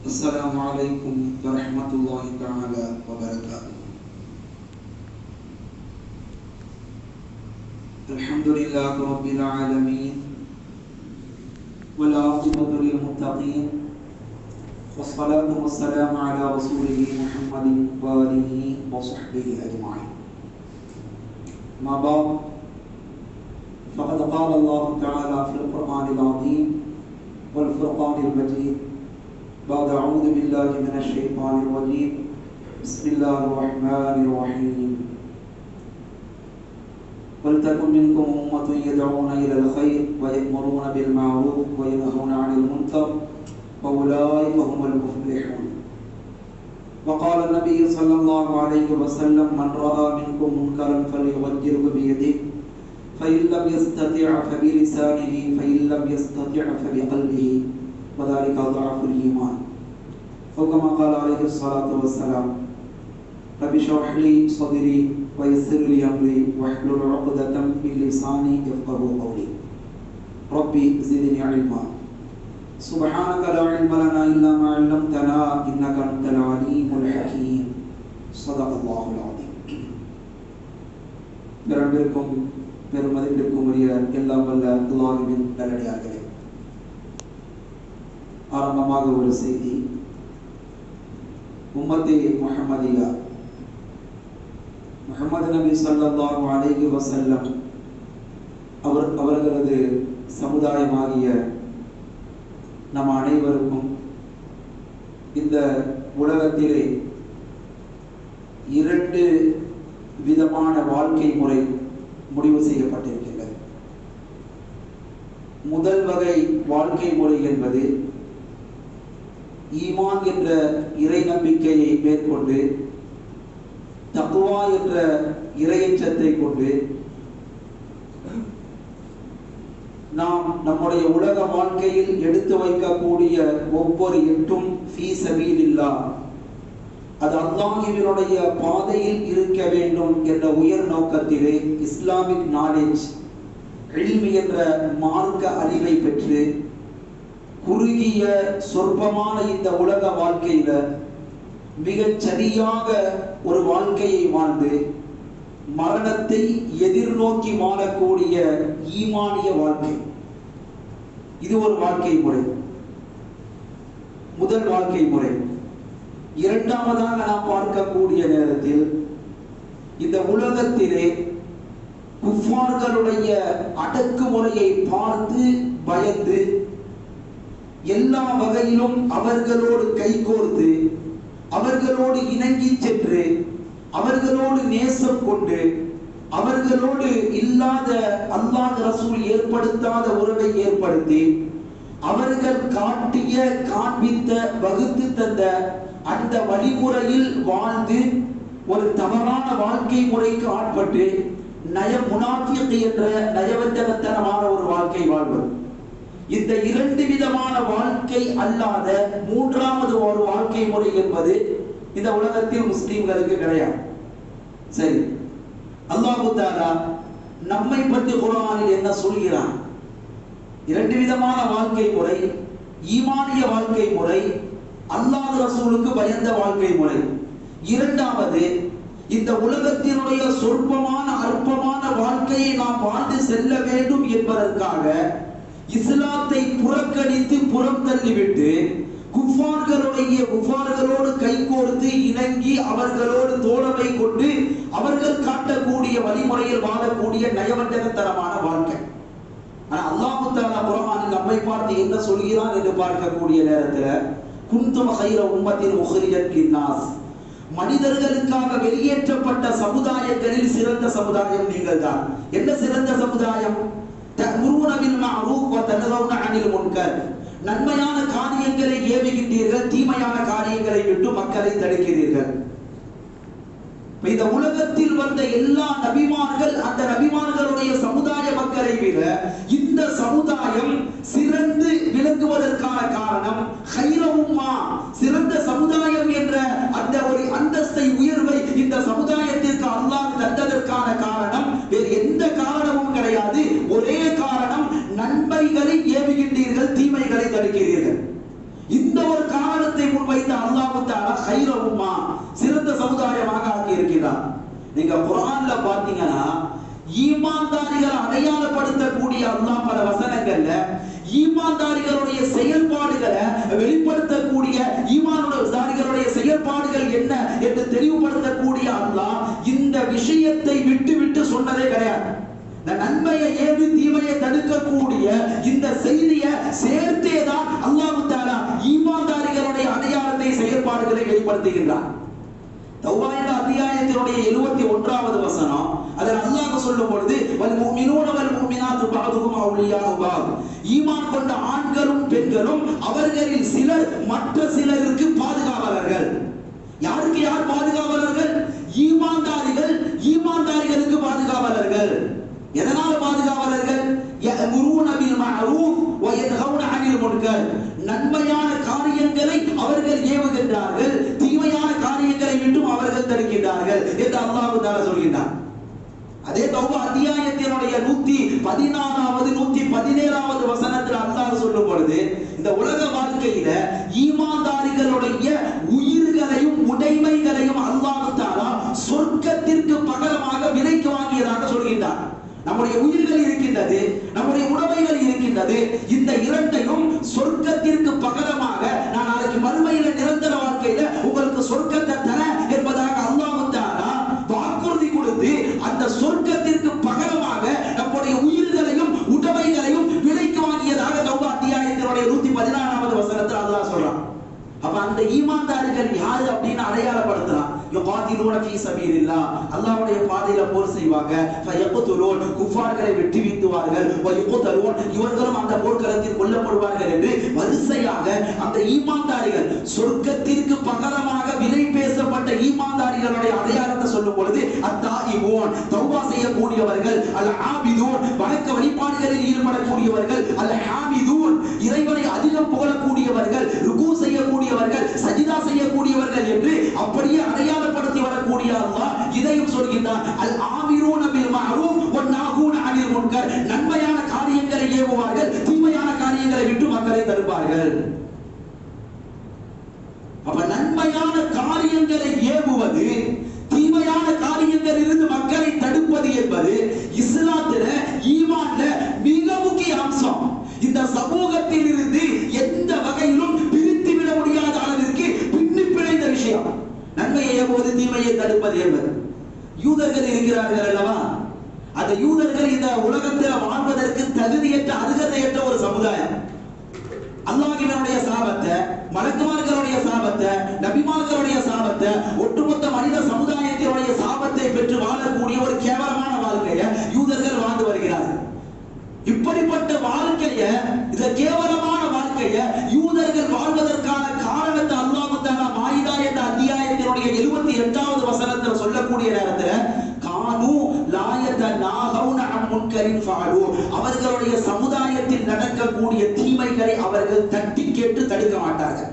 السلام عليكم ورحمة الله تعالى وبركاته الحمد لله رب العالمين والعاقبة للمتقين والصلاة والسلام على رسوله محمد وآله وصحبه أجمعين ما بعد فقد قال الله تعالى في القرآن العظيم والفرقان المجيد بعد أعوذ بالله من الشيطان الرجيم بسم الله الرحمن الرحيم ولتكن منكم أمة يدعون إلى الخير ويأمرون بالمعروف وينهون عن المنكر وأولئك هم المفلحون وقال النبي صلى الله عليه وسلم من رأى منكم منكرا فليغيره بيده فإن لم يستطع فبلسانه فإن لم يستطع فبقلبه وذلك ضعف الإيمان أو كما قال عليه الصلاة والسلام رب اشرح لي صدري ويسر لي أمري واحلل عقدة من لساني يفقه قولي ربي زدني علما سبحانك لا علم لنا إلا ما علمتنا إنك أنت العليم الحكيم صدق الله العظيم பிறப்பிற்கும் பெருமதிப்பிற்கும் உரிய எல்லாம் வல்ல அல்லாஹுவின் நல்லடியார்களே ஆரம்பமாக ஒரு செய்தி உம்மத்தே முஹம்மதியா முஹம்மது நபி ஸல்லல்லாஹு அலைஹி வஸல்லம் அவர் அவர்களது சமுதாயமாகிய நம் அனைவருக்கும் இந்த உலகத்திலே இரண்டு விதமான வாழ்க்கை முறை முடிவு செய்யப்பட்டிருக்கின்றது முதல் வகை வாழ்க்கை முறை என்பது ஈமான் என்ற இறை நம்பிக்கையை மேற்கொண்டு தக்குவா என்ற இறையச்சத்தை கொண்டு நாம் நம்முடைய உலக வாழ்க்கையில் எடுத்து வைக்கக்கூடிய ஒவ்வொரு எட்டும் ஃபீ சபீலில்லா அது அல்லாஹுவினுடைய பாதையில் இருக்க வேண்டும் என்ற உயர் நோக்கத்திலே இஸ்லாமிக் நாலேஜ் எல்மி என்ற மார்க்க அறிவை பெற்று குறுகிய சொற்பமான இந்த உலக வாழ்க்கையில மிகச் சரியாக ஒரு வாழ்க்கையை வாழ்ந்து மரணத்தை எதிர்நோக்கி வாழக்கூடிய ஈமானிய வாழ்க்கை இது ஒரு வாழ்க்கை முறை முதல் வாழ்க்கை முறை இரண்டாவதாக நாம் பார்க்கக்கூடிய நேரத்தில் இந்த உலகத்திலே குஃபார்களுடைய அடக்குமுறையை பார்த்து பயந்து எல்லா வகையிலும் அவர்களோடு கைகோர்த்து அவர்களோடு இணங்கி சென்று அவர்களோடு நேசம் கொண்டு அவர்களோடு இல்லாத அல்லாஹ் ரசூல் ஏற்படுத்தாத உறவை ஏற்படுத்தி அவர்கள் காட்டிய காண்பித்த வகுத்து தந்த அந்த வழிமுறையில் வாழ்ந்து ஒரு தவறான வாழ்க்கை முறைக்கு ஆட்பட்டு நய முனாஃபிக் என்ற நயவஞ்சகத்தனமான ஒரு வாழ்க்கை வாழ்வது இந்த இரண்டு விதமான வாழ்க்கை அல்லாத மூன்றாவது ஒரு வாழ்க்கை முறை என்பது இந்த உலகத்தில் முஸ்லிம்களுக்கு கிடையாது சரி அல்லாஹு தாலா நம்மை பற்றி குரானில் என்ன சொல்கிறான் இரண்டு விதமான வாழ்க்கை முறை ஈமானிய வாழ்க்கை முறை அல்லாஹ் ரசூலுக்கு பயந்த வாழ்க்கை முறை இரண்டாவது இந்த உலகத்தினுடைய சொற்பமான அற்பமான வாழ்க்கையை நாம் வாழ்ந்து செல்ல வேண்டும் என்பதற்காக இஸ்லாத்தை புறக்கணித்து புறம் தள்ளிவிட்டு குஃபார்களுடைய குஃபார்களோடு கைகோர்த்து இணங்கி அவர்களோடு தோழமை கொண்டு அவர்கள் காட்டக்கூடிய வழிமுறையில் வாழக்கூடிய நயவஞ்சகத்தனமான வாழ்க்கை ஆனா அல்லாஹு தாலா குரானில் நம்மை பார்த்து என்ன சொல்கிறான் என்று பார்க்கக்கூடிய நேரத்துல குந்தும் ஹைர உம்மத்தின் முஹரிஜத் லின்னாஸ் மனிதர்களுக்காக வெளியேற்றப்பட்ட சமுதாயங்களில் சிறந்த சமுதாயம் நீங்கள் தான் என்ன சிறந்த சமுதாயம் தகுருன பில் மஅரூஃப் வ தன்ஹவுன அனில் முன்கர் நன்மையான காரியங்களை ஏவுகின்றீர்கள் தீமையான காரியங்களை விட்டு மக்களை தடுக்கிறீர்கள் இந்த உலகத்தில் வந்த எல்லா நபிமார்கள் அந்த நபிமார்களுடைய சமுதாய மக்களை விட இந்த சமுதாயம் சிறந்து விளங்குவதற்கான காரணம் ஹைரவும்மா சிறந்த சமுதாயம் என்ற அந்த ஒரு அந்தஸ்தை உயர்வை இந்த சமுதாயத்திற்கு அல்லாஹ் தந்ததற்கான காரணம் வேறு எந்த காரணமும் கிடையாது ஒரே காரணம் நன்மைகளை ஏவுகின்றீர்கள் தீமைகளை தடுக்கிறீர்கள் இந்த ஒரு காரணத்தை ஹைர உம்மா சிறந்த சமுதாயமாக ஆக்கி இருக்கிறார் நீங்க குர்ஆன்ல பாத்தீங்கன்னா ஈமான்தாரிகளை அடையாளப்படுத்தக்கூடிய அல்லாஹ் பல வசனங்கள்ல ஈமான்தாரிகளுடைய செயல்பாடுகளை வெளிப்படுத்தக்கூடிய ஈமானுடைய செயல்பாடுகள் என்ன என்று தெளிவுபடுத்தக்கூடிய அல்லாஹ் இந்த விஷயத்தை விட்டு விட்டு சொன்னதே கிடையாது இந்த நன்மையை ஏவி தீமையை தடுக்கக்கூடிய இந்த செய்தியை சேர்த்தே தான் அல்லாஹ் தாலா ஈமான்தாரிகளுடைய அடையாளத்தை செயல்பாடுகளை வெளிப்படுத்துகின்றார் தௌபா என்ற அத்தியாயத்தினுடைய எழுபத்தி ஒன்றாவது வசனம் அதில் அல்லாஹ் சொல்லும் பொழுது வல் முஃமினூன வல் முஃமினாத்து பஅதுஹும் அவுலியாஉ பஅத் ஈமான் கொண்ட ஆண்களும் பெண்களும் அவர்களில் சிலர் மற்ற சிலருக்கு பாதுகாவலர்கள் யாருக்கு யார் பாதுகாவலர்கள் ஈமான்தாரிகள் ஈமான்தாரிகளுக்கு பாதுகாவலர்கள் எதனால பாதுகாவலர்கள் யஅமுரூன பில் மஅரூஃப் வ யன்ஹவுன அனில் முன்கர் நன்மையான காரியங்களை அவர்கள் ஏவுகின்றார்கள் தீமையான காரியங்களை விட்டும் அவர்கள் தடுக்கின்றார்கள் என்று அல்லாஹ் தஆலா சொல்கின்றார் அதே தௌபா அத்தியாயத்தினுடைய நூத்தி பதினாறாவது நூத்தி பதினேழாவது வசனத்தில் அல்லாஹ் சொல்லும் பொழுது இந்த உலக வாழ்க்கையில ஈமான்தாரிகளுடைய உயிர்களையும் உடைமைகளையும் அல்லாஹ் தாலா சொர்க்கத்திற்கு பகரமாக விலைக்கு வாங்கியதாக சொல்கின்றார் நம்முடைய உயிர்கள் இருக்கின்றது நம்முடைய உடைமைகள் இருக்கின்றது இந்த இரண்டையும் சொர்க்கத்திற்கு பகரமாக நான் நாளைக்கு மறுமையில நிரந்தர வாழ்க்கையில உங்களுக்கு சொர்க்கத்தை தர என்பதாக அல்லாஹ் தாலா வாக்குறுதி கொடுத்து அந்த சொர்க்கத்திற்கு பகரமாக நம்முடைய உயிர்களையும் உடைமைகளையும் விலைக்கு வாங்கியதாக தௌபா அத்தியாயத்தினுடைய நூத்தி பதினாறாவது வசனத்தில் அல்லாஹ் சொல்றான் அப்ப அந்த ஈமான்தாரிகள் யாரு அப்படின்னு அடையாளப்படுத்தலாம் யுகாதிலூன ஃபீ சபீலில்லாஹ் அல்லாஹ்வுடைய பாதையில போர் செய்வாங்க ஃபயக்துலூன் குஃபார்களை வெட்டி வீழ்த்துவார்கள் வயுக்தலூன் இவர்களும் அந்த போர்க்களத்தில் கொல்லப்படுவார்கள் என்று வரிசையாக அந்த ஈமான்தாரிகள் சொர்க்கத்திற்கு பகரமாக விலை பேசப்பட்ட ஈமான்தாரிகளுடைய அடையாளத்தை சொல்லும் பொழுது அத்தாயிபூன் தௌபா செய்யக்கூடியவர்கள் அல் ஆபிதூன் வணக்க வழிபாடுகளில் ஈடுபடக்கூடியவர்கள் அல் ஹாமிதூன் இறைவனை அதிகம் புகழக்கூடியவர்கள் ருக்கு செய்யக்கூடியவர்கள் சஜிதா செய்யக்கூடியவர்கள் என்று அப்படியே அடையாளப்படுத்தி வரக்கூடிய அல்லாஹ் இதையும் சொல்கின்றார் அல் ஆமிரூன பில் மஅரூஃப் வன் நாஹூன அனில் முன்கர் நன்மையான காரியங்களை ஏவுவார்கள் தீமையான காரியங்களை விட்டு மக்களை தடுப்பார்கள் அப்ப நன்மையான காரியங்களை ஏவுவது தீமையான காரியங்களில் இருந்து மக்களை தடுப்பது என்பது இஸ்லாத்துல ஈமான்ல மிக முக்கிய அம்சம் இந்த சமூகத்தில் இருந்து எந்த வகையிலும் பிரித்து விட முடியாத அளவிற்கு பின்னி பிழைந்த விஷயம் நன்மையை ஏவுவது தீமையை தடுப்பது என்பது யூதர்கள் இருக்கிறார்கள் அல்லவா அந்த யூதர்கள் இந்த உலகத்தில் வாழ்வதற்கு தகுதியற்ற அருகதையற்ற ஒரு சமுதாயம் அல்லாஹ்வினுடைய சாபத்தை மலக்குமார்களுடைய சாபத்தை நபிமார்களுடைய சாபத்தை ஒட்டுமொத்த மனித சமுதாயத்தினுடைய சாபத்தை பெற்று வாழக்கூடிய ஒரு கேவலமான வாழ்க்கையை யூதர்கள் வாழ்ந்து வருகிறார்கள் இப்படிப்பட்ட வாழ்க்கைய இந்த கேவலமான வாழ்க்கைய யூதர்கள் வாழ்வதற்கான காரணத்தை அல்லாஹ் தஆலா மாயிதா என்ற அத்தியாயத்தினுடைய 78வது வசனத்துல சொல்லக்கூடிய நேரத்துல கானு லாயத நாகவுன அன் முன்கரின் ஃபஅலு அவர்களுடைய சமுதாயத்தில் நடக்கக்கூடிய தீமைகளை அவர்கள் தட்டி கேட்டு தடுக்க மாட்டார்கள்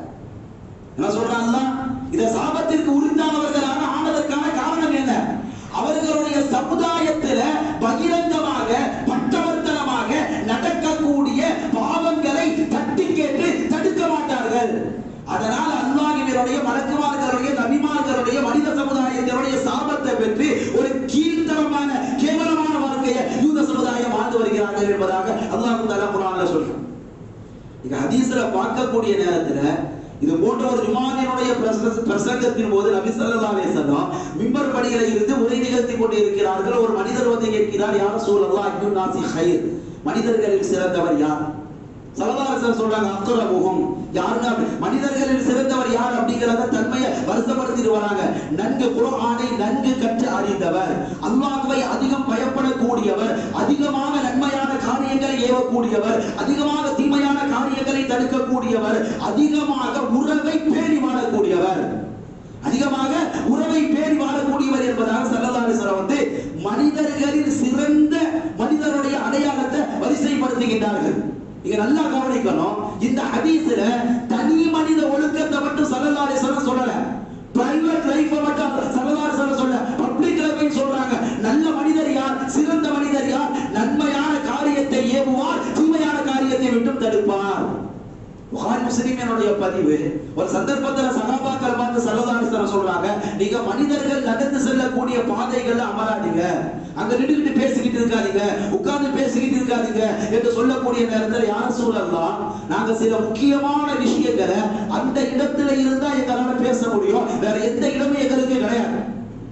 என்ன சொல்றாங்க இத சாபத்திற்கு உரித்தானவர்களாக ஆனதற்கான காரணம் என்ன அவர்களுடைய சமுதாயத்துல பகிரங்கமாக பட்டவர்த்தனமாக நடக்கக்கூடிய பாவங்களை தட்டி கேட்டு தடுக்க மாட்டார்கள் அதனால் அல்லாஹ்வினுடைய மலக்குமார்களுடைய நபிமார்களுடைய மனித சமுதாயத்தினுடைய சாபத்தை பெற்று ஒரு கீழ்த்தரமான கேவலமான வாழ்க்கையை யூத சமுதாயம் வாழ்ந்து வருகிறார்கள் என்பதாக அல்லாஹ் தஆலா குர்ஆன்ல சொல்றான் இங்க ஹதீஸ்ல பார்க்கக்கூடிய நேரத்துல இது போன்ற ஒரு ஜுமானினுடைய பிரச- பிரசங்கத்தின் போது நபி ஸல்லல்லாஹு அலைஹி வஸல்லம் மிம்பர் படியில இருந்து உரை நிகழ்த்தி கொண்டு இருக்கிறார்கள் ஒரு மனிதர் வந்து கேட்கிறார் யார் ரசூலல்லாஹ் இப்னு நாசி ஹைர் மனிதர்களில் சிறந்தவர் யார் ஸல்லல்லாஹு அலைஹி வஸல்லம் சொல்றாங்க அக்ரமுஹும் யாருங்க அப்படி? மனிதர்களில் சிறந்தவர் யார் அப்படிங்கறத தன்மையை வருத்தப்படுத்திட்டு வராங்க நன்கு குர்ஆனை நன்கு கற்று அறிந்தவர் அல்லாஹ்வை அதிகம் பயப்படக்கூடியவர் அதிகமாக நன்மையான காரியங்களை ஏவக்கூடியவர் அதிகமாக தீமையான காரியங்களை தடுக்கக்கூடியவர் அதிகமாக உறவை பேணி வாழக்கூடியவர் அதிகமாக உறவை பேணி வாழக்கூடியவர் என்பதாக ஸல்லல்லாஹு அலைஹி வஸல்லம் வந்து மனிதர்களில் சிறந்த மனிதருடைய அடையாளத்தை வரிசைப்படுத்துகின்றார்கள் நீங்க நல்லா கவனிக்கணும் இந்த ஹதீஸ்ல தனி மனித ஒழுக்கத்தை மட்டும் ஸல்லல்லாஹு அலைஹி வஸல்லம் சொல்லல பிரைவேட் லைஃப் மட்டும் ஸல்லல்லாஹு அலைஹி வஸல்லம் சொல்ல பப்ளிக் லைஃப் சொல்றாங்க நல்ல மனிதர் யார் சிறந்த மனிதர் யார் நன்மையான காரியத்தை ஏவுவார் தீமையான காரியத்தை விட்டும் தடுப்பார் புகாரி முஸ்லிமினுடைய பதிவு ஒரு சந்தர்ப்பத்துல சகாபாக்கள் பார்த்து சல்லதாரிசனம் சொல்றாங்க நீங்க மனிதர்கள் நடந்து செல்லக்கூடிய பாதைகள்ல அமராதீங்க அங்க நின்றுகிட்டு பேசிக்கிட்டு இருக்காதீங்க உட்கார்ந்து பேசிக்கிட்டு இருக்காதீங்க என்று சொல்லக்கூடிய நேரத்தில் யார் சூழல்லாம் நாங்க சில முக்கியமான விஷயங்களை அந்த இடத்துல இருந்தா எங்களால பேச முடியும் வேற எந்த இடமும் எங்களுக்கு கிடையாது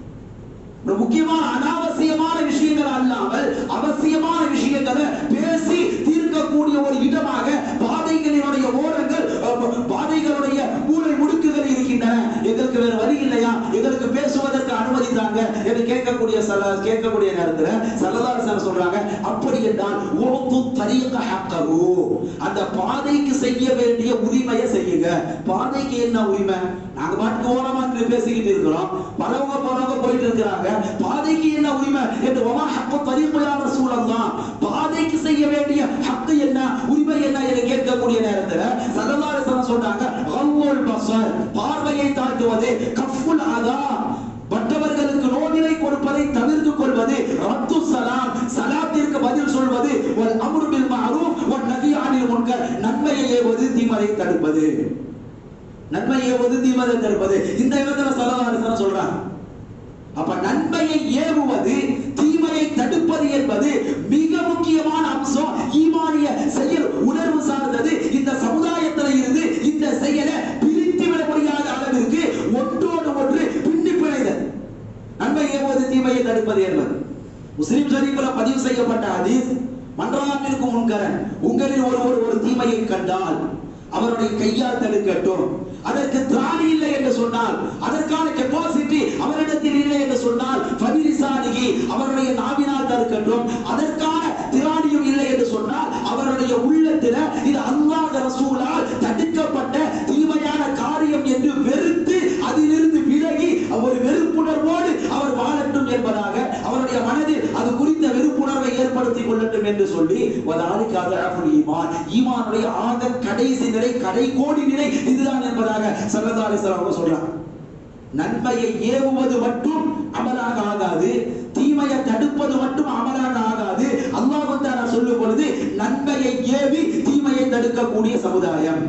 ஒரு முக்கியமான அனாவசியமான விஷயங்கள் அல்லாமல் அவசியமான விஷயங்களை பேசி தீர்க்கக்கூடிய ஒரு இடமாக பாதைகளினுடைய ஓரங்கள் அஹ், பாதைகளுடைய மூளை முடுக்குகள் இருக்கின்றன எங்களுக்கு வேற வழி இல்லையா எங்களுக்கு பேசுவதற்கு அனுமதி தாங்க என்று கேட்கக்கூடிய சல கேட்கக்கூடிய நேரத்துல சல்லதாசன் சொல்றாங்க அப்படி என்றால் ஓத்து தரீக ஹக்கஹு அந்த பாதைக்கு செய்ய வேண்டிய உரிமையை செய்யுங்க பாதைக்கு என்ன உரிமை நாங்க பாட்டுக்கு ஓரமா நின்னு பேசிக்கிட்டு இருக்கிறோம் பரவங்க பரவங்க போயிட்டு இருக்கிறாங்க பாதைக்கு என்ன உரிமை என்று வமா ஹக்கு தரீகையான சூழல் தான் பாதைக்கு செய்ய வேண்டிய ஹக்கு என்ன உரிமை என்ன என்று கேட்கக்கூடிய நேரத்துல சல்லல்லாஹு சொல்றாங்க கவ்வல் பஸர் பார்வையை தாழ்த்துவது கஃபுல் அதா மற்றவர்களுக்கு நோவினை கொடுப்பதை தவிர்த்து கொள்வது ரத்து சலாம் சலாத்திற்கு பதில் சொல்வது ஒரு அம்ரு பில் மஅரூஃப் ஒரு நஹி அனில் முன்கர் நன்மையை ஏவது தீமையை தடுப்பது நன்மையை ஏவது தீமையை தடுப்பது இந்த இடத்துல சலவாரசன சொல்றாங்க அப்ப நன்மையை ஏவுவது தீமையை தடுப்பது என்பது மிக முக்கியமான அம்சம் ஈமானிய செயல் உணர்வு சார்ந்தது இந்த சமுதாயத்தில் இருந்து இந்த செயலை பிரித்து விட முடியாத அளவிற்கு ஒன்றோடு ஒன்று பின்னி பிணைதல் நன்மை ஏவுவது தீமையை தடுப்பது என்பது முஸ்லிம் ஷரீஃபில் பதிவு செய்யப்பட்ட ஹதீஸ் மன்றாமிற்கு முன்கரன் உங்களில் ஒருவர் ஒரு தீமையை கண்டால் அவருடைய கையால் தடுக்கட்டும் அதற்கு திராணி இல்லை என்று சொன்னால் அதற்கான கெப்பாசிட்டி அவரிடத்தில் இல்லை என்று சொன்னால் ஃபபிலிசானிகி அவருடைய நாவினால் தடுக்கட்டும் அதற்கான திராணியும் இல்லை என்று சொன்னால் அவருடைய உள்ளத்தில இது அல்லாஹ் ரசூலால் தடுக்கப்பட்ட தீமையான காரியம் என்று வெறுத்து அதிலிருந்து விலகி ஒரு வெறுப்புணர்வோடு அவர் வாழட்டும் என்பதாக அவருடைய மனதில் அது குறித்த வெறுப்புணர்வை ஏற்படுத்திக் கொள்ளட்டும் என்று சொல்லி வதாலிக்காத ஈமான் ஈமானுடைய ஆக கடைசி நிலை கடை கோடி நிலை இதுதான் என்பதாக சல்லதாரிசர் அவங்க சொல்றாங்க நன்மையை ஏவுவது மட்டும் அமலாக ஆகாது தீமையை தடுப்பது மட்டும் அமலாக ஆகாது அல்லாஹ் தாலா சொல்லும் பொழுது நன்மையை ஏவி தீமையை தடுக்கக்கூடிய சமுதாயம்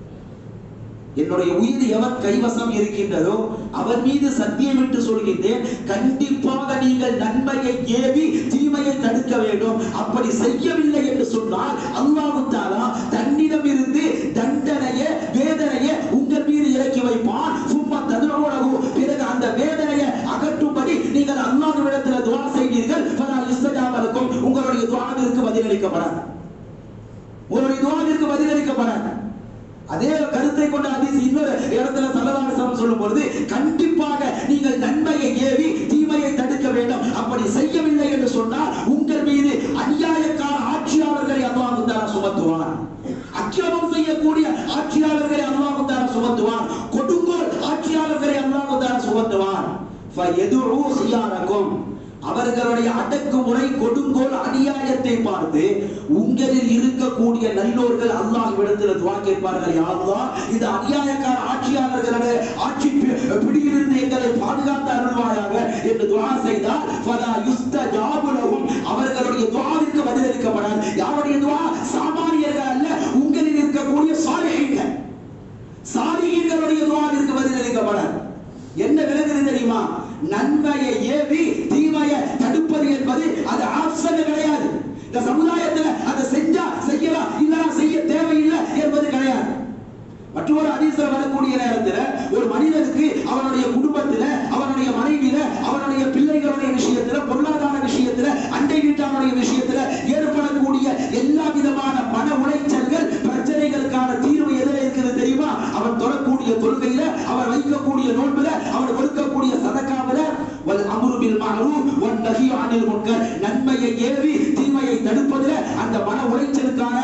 என்னுடைய உயிர் எவன் கைவசம் இருக்கின்றதோ அவன் மீது சத்தியமிட்டு சொல்கின்றேன் கண்டிப்பாக நீங்கள் நன்மையை ஏவி தீமையை தடுக்க வேண்டும் அப்படி செய்யவில்லை என்று சொன்னால் அல்லாஹ் தாலா தன்னிடம் இருந்து தண்டனைய வேதனைய உங்கள் மீது இறக்கி வைப்பான் சும்மா ததுரோடகு பிறகு அந்த வேதனையை அகற்றும்படி நீங்கள் அல்லாஹ்விடத்தில் துவா செய்வீர்கள் ஃபலா யுஸ்தஜாபலக்கும் உங்களுடைய துவாவிற்கு பதிலளிக்கப்படாது உங்களுடைய துவாவிற்கு பதிலளிக்கப்படாது அதே கருத்தை கொண்ட ஹதீஸ் இன்னொரு இடத்துல சல்லதாசனம் சொல்லும் பொழுது கண்டிப்பாக நீங்கள் நன்மையை ஏவி தீமையை தடுக்க வேண்டும் அப்படி செய்யவில்லை என்று சொன்னால் உங்கள் மீது அநியாயக்கார ஆட்சியாளர்களை அல்லாஹ் தாரா சுமத்துவான் அக்கிரமம் செய்யக்கூடிய ஆட்சியாளர்களை அல்லாஹ் தாரா சுமத்துவான் கொடுங்கோல் ஆட்சியாளர்களை அல்லாஹ் தாரா சுமத்துவான் ஃபயதுஉ ஹியாரக்கும் அவர்களுடைய அடக்குமுறை கொடுங்கோல் அநியாயத்தை பார்த்து உங்களில் இருக்கக்கூடிய நல்லோர்கள் அல்லாஹ் இடத்துல துவா கேட்பார்கள் யா அல்லாஹ் இந்த அநியாயக்கார ஆட்சியாளர்களுடைய ஆட்சி பி- பிடியிலிருந்து எங்களை பாதுகாத்து அருள்வாயாக என்று துவா செய்தால் ஃபலா யுஸ்தஜாபு லஹும் அவர்களுடைய துவாவிற்கு பதிலளிக்கப்படாது யாருடைய துவா சாமானியர்கள் அல்ல உங்களில் இருக்கக்கூடிய சாலிஹீன்கள் சாலிஹீன்களுடைய துவாவிற்கு பதிலளிக்கப்படாது என்ன விலகுது தெரியுமா நன்மையை ஏவி தீமையை தடுப்பது என்பது அது ஆப்ஷன் கிடையாது இந்த சமுதாயத்துல அதை செஞ்சா செய்யலாம் இல்லனா செய்ய தேவையில்லை என்பது கிடையாது மற்றொரு அதிசயம் வரக்கூடிய நேரத்துல ஒரு மனிதனுக்கு அவனுடைய குடும்பத்துல அவனுடைய மனைவியில அவனுடைய பிள்ளைகளுடைய விஷயத்துல பொருளாதார விஷயத்துல அண்டை வீட்டாருடைய விஷயத்துல ஏற்படக்கூடிய எல்லா விதமான மன உளைச்சல்கள் பிரச்சனைகளுக்கான தீர்வு எதுல இருக்குது தெரியுமா அவன் தொடக்கூடிய தொழுகையில அவன் வைக்கக்கூடிய நோன்புல அவன் கொடுக்கக்கூடிய சதக்காவில வல் அம்ரு பில் மஅரூஃப் வன் நஹி அனில் முன்கர் நன்மையை ஏவி தீமையை தடுப்பதில் அந்த மன உளைச்சலுக்கான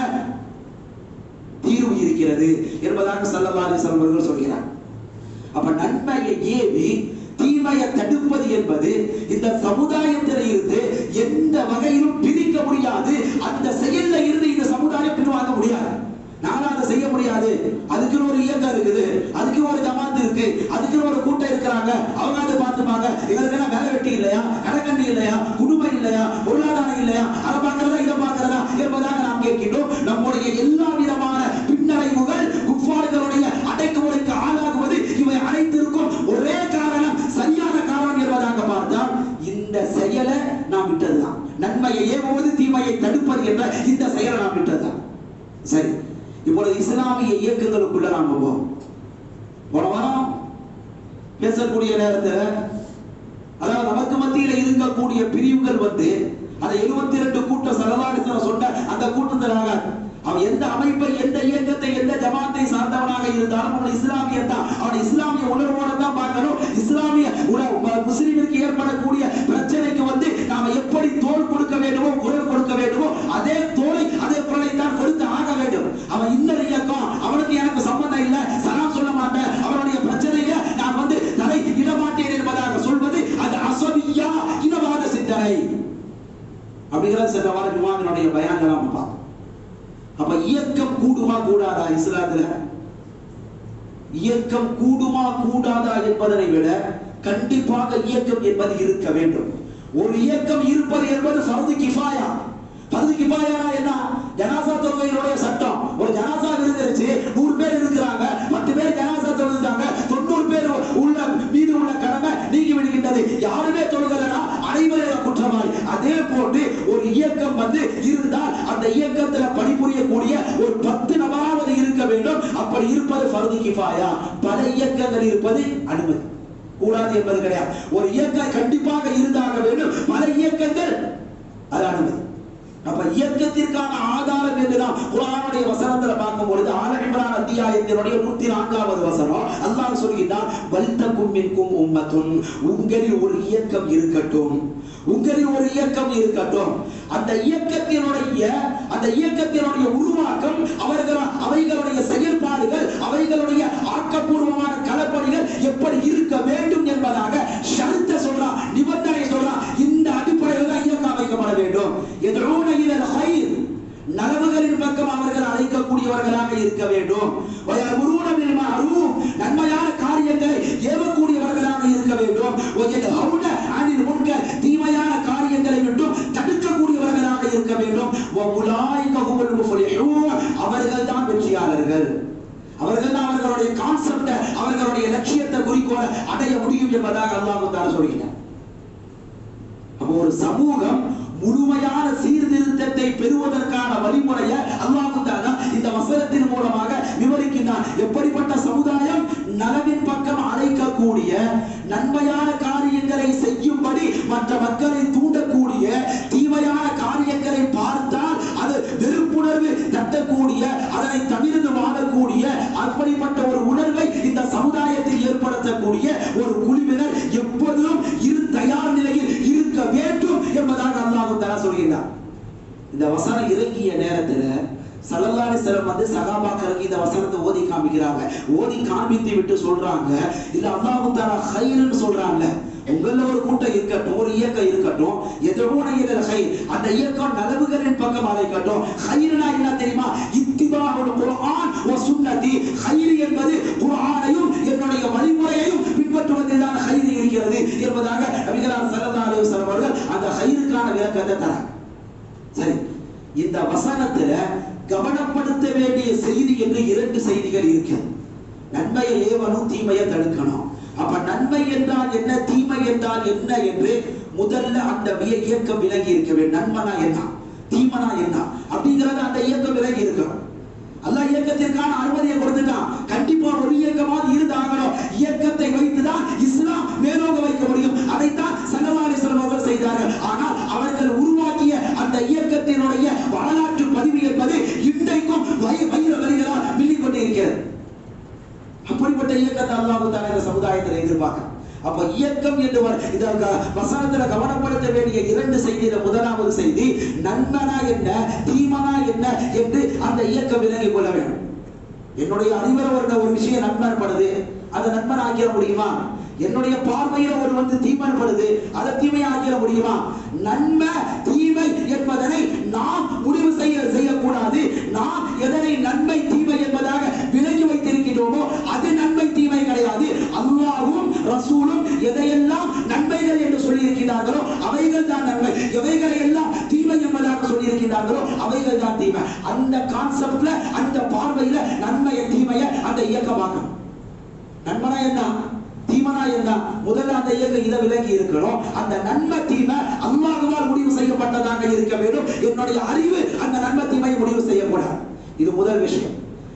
தீர்வு இருக்கிறது என்பதாக சல்லல்லாஹு அலைஹி வஸல்லம் அவர்கள் சொல்கிறார் அப்ப நன்மையை ஏவி தீமையை தடுப்பது என்பது இந்த சமுதாயத்தில் இருந்து எந்த வகையிலும் பிரிக்க முடியாது அந்த செயல்ல இருந்து இந்த சமுதாயம் பின்வாங்க முடியாது நானும் அதை செய்ய முடியாது அதுக்குன்னு ஒரு இயக்கம் இருக்குது அதுக்கு ஒரு ஜமாத் இருக்கு அதுக்குன்னு ஒரு கூட்டம் இருக்கிறாங்க அவங்க அதை பார்த்துப்பாங்க எங்களுக்கு எல்லாம் வேலை வெட்டி இல்லையா கடைக்கண்டி இல்லையா குடும்பம் இல்லையா பொருளாதாரம் இல்லையா அதை பார்க்கறதா இதை பார்க்கறதா என்பதாக நாம் கேட்கின்றோம் நம்முடைய எல்லா விதமான பின்னடைவுகள் குஃபார் இஸ்லாமிய இயக்கங்களுக்குள்ள நாம போவோம் போன வாரம் பேசக்கூடிய நேரத்தில் அதாவது நமக்கு மத்தியில இருக்கக்கூடிய பிரிவுகள் வந்து அந்த எழுபத்தி ரெண்டு கூட்டம் சரதாரிசனம் சொன்ன அந்த கூட்டத்திலாக அவன் எந்த அமைப்பை எந்த இயக்கத்தை எந்த ஜமாத்தை சார்ந்தவனாக இருந்தாலும் அவன் இஸ்லாமிய தான் அவன் இஸ்லாமிய உணர்வோட தான் பார்க்கணும் இஸ்லாமிய உணர்வு முஸ்லிமிற்கு ஏற்படக்கூடிய பிரச்சனைக்கு வந்து நாம எப்படி தோல் கொடுக்க வேண்டுமோ குரல் கொடுக்க வேண்டுமோ அதே தோலை அதே குரலை தான் கொடுத்து ஆக வேண்டும் அவன் இன்னொரு இயக்கம் அவனுக்கு எனக்கு சம்பந்தம் இல்லை சலாம் சொல்ல மாட்டேன் அவனுடைய பிரச்சனையில நான் வந்து தலை இட மாட்டேன் என்பதாக சொல்வது அது அசபியா இனவாத சிந்தனை அப்படிங்கிறது சென்ற வாரம் ஜுமாவினுடைய பயான்கள் நாம பார்த்தோம் அப்ப இயக்கம் கூடுமா கூடாதா இஸ்லாத்துல இயக்கம் கூடுமா கூடாதா என்பதனை விட கண்டிப்பாக இயக்கம் என்பது இருக்க வேண்டும் ஒரு இயக்கம் இருப்பது என்பது ஃபர்து கிஃபாயா ஃபர்து கிஃபாயா என்ன ஜனாசா தொழுகையினுடைய சட்டம் ஒரு ஜனாசா இருந்துருச்சு நூறு பேர் இருக்கிறாங்க பத்து பேர் ஜனாசா தொழுதாங்க தொண்ணூறு பேர் உள்ள மீது உள்ள கடமை நீங்கி விடுகின்றது யாருமே தொழுகலனா அனைவரும் குற்றவாளி அதே போன்று ஒரு இயக்கம் வந்து இருந்தால் அந்த இயக்கத்துல பணிபுரியக்கூடிய ஒரு பத்து நபராவது இருக்க வேண்டும் அப்படி இருப்பது ஃபர்து கிஃபாயா பல இயக்கங்கள் இருப்பது அனுமதி கூடாது என்பது கிடையாது ஒரு இயக்கம் கண்டிப்பாக இருந்தாக வேண்டும் பல இயக்கங்கள் அது அனுமதி அப்ப இயக்கத்திற்கான ஆதாரம் என்று நாம் குரானுடைய வசனத்துல பார்க்கும் பொழுது ஆல இம்ரான் அத்தியாயத்தினுடைய நூத்தி நான்காவது வசனம் அல்லாஹ் சொல்கிறான் வல்தக்கும் மின்கும் உம்மத்துன் உங்களில் ஒரு இயக்கம் இருக்கட்டும் உங்களில் ஒரு இயக்கம் இருக்கட்டும் அந்த இயக்கத்தினுடைய அந்த இயக்கத்தினுடைய உருவாக்கம் அவர்கள் அவைகளுடைய செயல்பாடுகள் அவைகளுடைய ஆக்கப்பூர்வமான களப்பணிகள் எப்படி இருக்க வேண்டும் என்பதாக ஷர்த்த சொல்றான் நிபந்தனை சொல்றான் இந்த அடிப்படையில் தான் இயக்கம் அமைக்கப்பட வேண்டும் எதிரோன இலல் ஹைர் நலவுகளின் பக்கம் அவர்கள் அழைக்கக்கூடியவர்களாக இருக்க வேண்டும் வயமுருன பில் மஅரூஃப் நன்மையான காரியங்களை ஏவக்கூடியவர்களாக இருக்க வேண்டும் வயன்ஹவுன அனில் முன்கர் தீமையான காரியங்களை விட்டும் தடுக்கக்கூடியவர்களாக இருக்க வேண்டும் வஉலாயிக ஹுமுல் முஃப்லிஹூன் அவர்கள் தான் வெற்றியாளர்கள் அவர்கள் தான் அவர்களுடைய கான்செப்ட அவர்களுடைய லட்சியத்தை குறிக்கோளை அடைய முடியும் என்பதாக அல்லாஹ் தான சொல்கிறார் அப்போ ஒரு சமூகம் முழுமையான சீர்திருத்தத்தை பெறுவதற்கான வழிமுறையை அல்லாஹு தாலா இந்த வசனத்தின் மூலமாக விவரிக்கின்றான் எப்படிப்பட்ட சமுதாயம் நலவின் பக்கம் அழைக்கக்கூடிய நன்மையான காரியங்களை செய்யும்படி மற்ற மக்களை தூண்டக்கூடிய தீமையான காரியங்களை பார்த்தால் அது வெறுப்புணர்வு தட்டக்கூடிய அதனை தவிர்த்து வாழக்கூடிய அப்படிப்பட்ட ஒரு உணர்வை இந்த சமுதாயத்தில் ஏற்படுத்தக்கூடிய ஒரு குழுவினர் எப்போதும் இரு தயார் நிலையில் இருக்க வேண்டும் என்பதாக அல்லாஹு தலா சொல்கிறார் இந்த வசனம் இறங்கிய நேரத்துல சல்லல்லாஹு அலைஹி வஸல்லம் வந்து சகாபாக்களுக்கு இந்த வசனத்தை ஓதி காமிக்கிறாங்க ஓதி காமித்து விட்டு சொல்றாங்க இல்ல அல்லாஹ் தஆலா ஹைர்னு சொல்றாங்க உங்கள ஒரு கூட்டம் இருக்கட்டும் ஒரு இயக்கம் இருக்கட்டும் எதோன இல்ல ஹைர் அந்த இயக்கம் நலவுகளின் பக்கம் அழைக்கட்டும் ஹைர்னா என்ன தெரியுமா இத்திபாஹுல் குர்ஆன் வ சுன்னதி ஹைர் என்பது குர்ஆனையும் என்னுடைய வழிமுறையையும் பின்பற்றுவதில் தான் ஹைர் இருக்கிறது என்பதாக நபிகளார் ஸல்லல்லாஹு அலைஹி வஸல்லம் அவர்கள் அந்த ஹைருக்கான விளக்கத்தை தராங்க சரி இந்த வசனத்துல கவனப்படுத்த வேண்டிய செய்தி என்று இரண்டு செய்திகள் இருக்கு நன்மையை ஏவனும் தீமையை தடுக்கணும் அப்ப நன்மை என்றால் என்ன தீமை என்றால் என்ன என்று முதல்ல அந்த விய- இயக்கம் விலகி இருக்க வேண்டும் நன்மனா என்ன தீமனா என்ன அப்படிங்கறத அந்த இயக்கம் விலகி இருக்கணும் அல்லாஹ் இயக்கத்திற்கான அனுமதியை கொடுத்துட்டான் கண்டிப்பா ஒரு இயக்கமாக இருந்தாகணும் இயக்கத்தை வைத்துதான் இஸ்லாம் மேலோங்க வைக்க முடியும் அதைத்தான் சல்லல்லாஹு அவர்கள் செய்தார்கள் ஆனால் அவர்கள் உருவாக்கிய அந்த இயக்கத்தினுடைய வரலாற்று பதிவு என்பது இன்றைக்கும் வய வைர வரிகளால் மில்லிக் கொண்டே இருக்கிறது அப்படிப்பட்ட இயக்கத்தை அல்லாஹ் தாலா இந்த சமுதாயத்தில் எதிர்பார்க்க அப்ப இயக்கம் என்று வர- இந்த க- வசனத்துல கவனப்படுத்த வேண்டிய இரண்டு செய்தியில முதலாவது செய்தி நன்மனா என்ன தீமனா என்ன என்று அந்த இயக்கம் விலகிக் கொள்ள வேண்டும் என்னுடைய அறிவுரை வருட ஒரு விஷயம் நன்மைப்படுது அதை நன்மன் ஆக்கிட முடியுமா என்னுடைய பார்வையில ஒரு வந்து தீமைப்படுது அதை தீமை ஆக்கிட முடியுமா நன்மை தீமை என்பதனை நாம் முடிவு செய்ய செய்யக்கூடாது நாம் எதனை நன்மை தீமை என்பதாக விலகி வைத்திருக்கிறோமோ அது நன்மை தீமை கிடையாது அல்லாஹ்வும் ரசூலும் எதையெல்லாம் நன்மைகள் என்று சொல்லியிருக்கிறார்களோ அவைகள் தான் நன்மை எவைகளை எல்லாம் தீமை என்பதாக சொல்லியிருக்கிறார்களோ அவைகள் தான் தீமை அந்த கான்செப்ட்ல அந்த பார்வையில நன்மையை தீமையை அந்த இயக்கமாக்கும் நன்மனா என்ன தீமனா என்ன முதல்ல அந்த இயக்கம் இதை விலகி இருக்கணும் அந்த நன்மை தீமை அல்லாஹ்வால் முடிவு செய்யப்பட்டதாக இருக்க வேண்டும் என்னுடைய அறிவு அந்த நன்மை தீமையை முடிவு செய்யக்கூடாது இது முதல் விஷயம்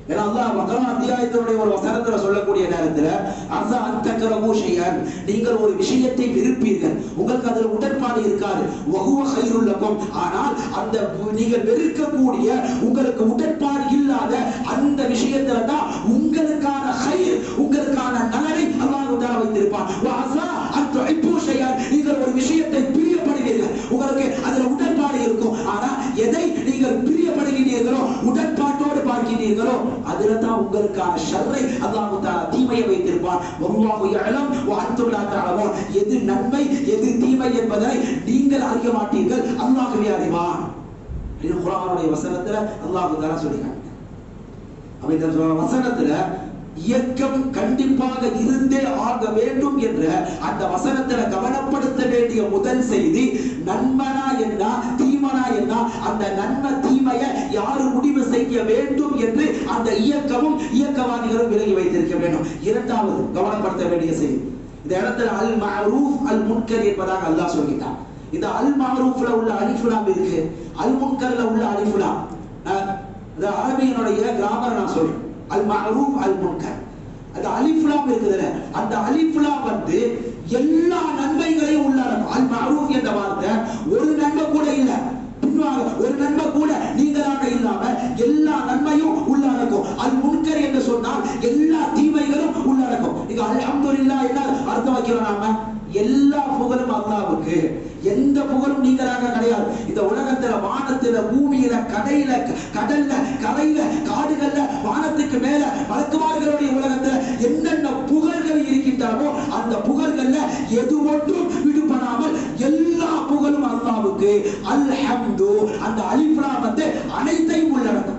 ஏன்னா அல்லாஹ் பக்ரா அத்தியாயத்தினுடைய ஒரு வசனத்துல சொல்லக்கூடிய நேரத்துல அசா அந்தக்கரமோ செய்யான் நீங்கள் ஒரு விஷயத்தை விருப்பீர்கள் உங்களுக்கு அதுல உடன்பாடு இருக்காது வகுவ கைருள்ளக்கும் ஆனால் அந்த நீங்கள் வெறுக்கக்கூடிய உங்களுக்கு உடன்பாடு இல்லாத அந்த விஷயத்துல தான் உங்களுக்கான கயிர் உங்களுக்கான நலனை அல்லாஹ் உண்டான வைத்திருப்பான் அசா அந்த செய்யான் நீங்கள் ஒரு விஷயத்தை பிரியப்படுவீர்கள் உங்களுக்கு அதுல உடன்பாடு இருக்கும் ஆனா எதை நீங்கள் பிரியப்படுகிறீர்களோ உடன்பாட்டோடு பார்க்கிறீர்களோ அதுல தான் உங்களுக்கான ஷர்ரை அல்லாஹ் தஆலா தீமையை வைத்திருப்பான் வல்லாஹு யஅலம் வ அன்தும் லா தஅலமூன் எது நன்மை எது தீமை என்பதை நீங்கள் அறிய மாட்டீர்கள் அல்லாஹ்வே அறிவான் இது குர்ஆனுடைய வசனத்துல அல்லாஹ் தஆலா சொல்லிருக்காங்க அப்ப இந்த வசனத்துல இயக்கம் கண்டிப்பாக இருந்தே ஆக வேண்டும் என்ற அந்த வசனத்துல கவனப்படுத்த வேண்டிய முதல் செய்தி நன்மனா என்ன தீமனா என்ன அந்த நன்மை தீமையை யாரு முடிவு செய்ய வேண்டும் என்று அந்த இயக்கமும் இயக்கவாதிகளும் விலகி வைத்திருக்க வேண்டும் இரண்டாவது கவனப்படுத்த வேண்டிய செய்தி இந்த இடத்துல அல் மஅரூஃப் அல் முன்கர் என்பதாக அல்லாஹ் சொல்லிட்டான் இந்த அல் மஅரூஃப்ல உள்ள அலிஃபுலாம் இருக்கு அல் முன்கர்ல உள்ள அலிஃபுலாம் இந்த அரபியினுடைய கிராமர் நான் சொல்றேன் அல் மஅரூஃப் அல் முன்கர் அந்த அலிஃப்லாம் இருக்குதுல அந்த அலிஃப்லாம் வந்து எல்லா நன்மைகளையும் உள்ளடக்கும் அல் மஅரூஃப் என்ற வார்த்தை ஒரு நன்மை கூட இல்ல பின்வாங்க ஒரு நன்மை கூட நீங்களாக இல்லாம எல்லா நன்மையும் உள்ளடக்கும் அல் முன்கர் என்று சொன்னால் எல்லா தீமைகளும் உள்ளடக்கும் நீங்க அல்ஹம்துலில்லாஹ் என்ன அர்த்தம் வைக்கிறோம் நாம எல்லா புகழும் அல்லாவுக்கு எந்த புகழும் நீங்களாக கிடையாது இந்த உலகத்துல வானத்துல பூமியில கடையில கடல்ல கரையில காடுகள்ல வானத்துக்கு மேல வழக்குமார்களுடைய உலகத்துல என்னென்ன புகழ்கள் இருக்கின்றனவோ அந்த புகழ்கள்ல எது ஒன்றும் விடுபடாமல் எல்லா புகழும் அல்லாவுக்கு அல்ஹம்து அந்த அலிஃப்லா வந்து அனைத்தையும் உள்ளடக்கும்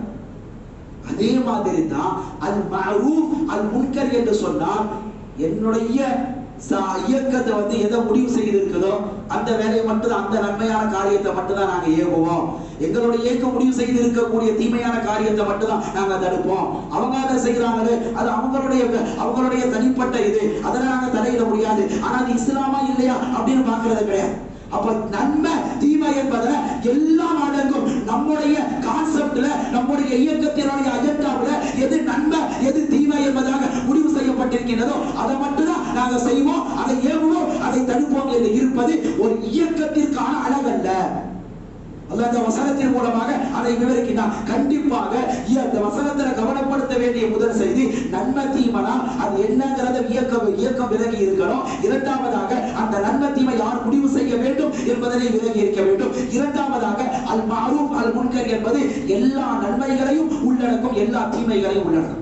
அதே மாதிரி தான் அல் மஅரூஃப் அல் முன்கர் என்று சொன்னால் என்னுடைய ச- இயக்கத்தை வந்து எதை முடிவு செய்திருக்குதோ அந்த வேலையை மட்டும் தான் அந்த நன்மையான காரியத்தை மட்டும் தான் நாங்க ஏவுவோம் எங்களுடைய இயக்கம் முடிவு செய்து இருக்கக்கூடிய தீமையான காரியத்தை மட்டும் தான் நாங்க தடுப்போம் அவங்க அதை செய்யறாங்களே அது அவங்களுடைய அவங்களுடைய தனிப்பட்ட இது அதை நாங்க தலையிட முடியாது ஆனா அது இஸ்லாமா இல்லையா அப்படின்னு பாக்குறது கிடையாது அப்ப நன்மை தீமை என்பதுல எல்லாம் அடங்கும் நம்முடைய கான்செப்ட்ல நம்முடைய இயக்கத்தினுடைய அஜெண்டாவுல எது நன்மை எது தீமை என்பதாக முடிவு செய்யப்பட்டிருக்கின்றதோ அதை மட்டும்தான் நாங்க செய்வோம் அதை ஏவுவோம் அதை தடுப்போம் என்று இருப்பது ஒரு இயக்கத்திற்கான அழகல்ல அல்லாஹ் இந்த வசனத்தின் மூலமாக அதை விவரிக்கிறான் கண்டிப்பாக இ- அந்த வசனத்துல கவனப்படுத்த வேண்டிய முதல் செய்தி நன்மை தீமனா அது என்னங்கிறத இயக்கம் இயக்கம் விலகி இருக்கணும் இரண்டாவதாக அந்த நன்மை தீமை யார் முடிவு செய்ய வேண்டும் என்பதனை விலகி இருக்க வேண்டும் இரண்டாவதாக அல் மாரூப் அல் முன்கர் என்பது எல்லா நன்மைகளையும் உள்ளடக்கும் எல்லா தீமைகளையும் உள்ளடக்கும்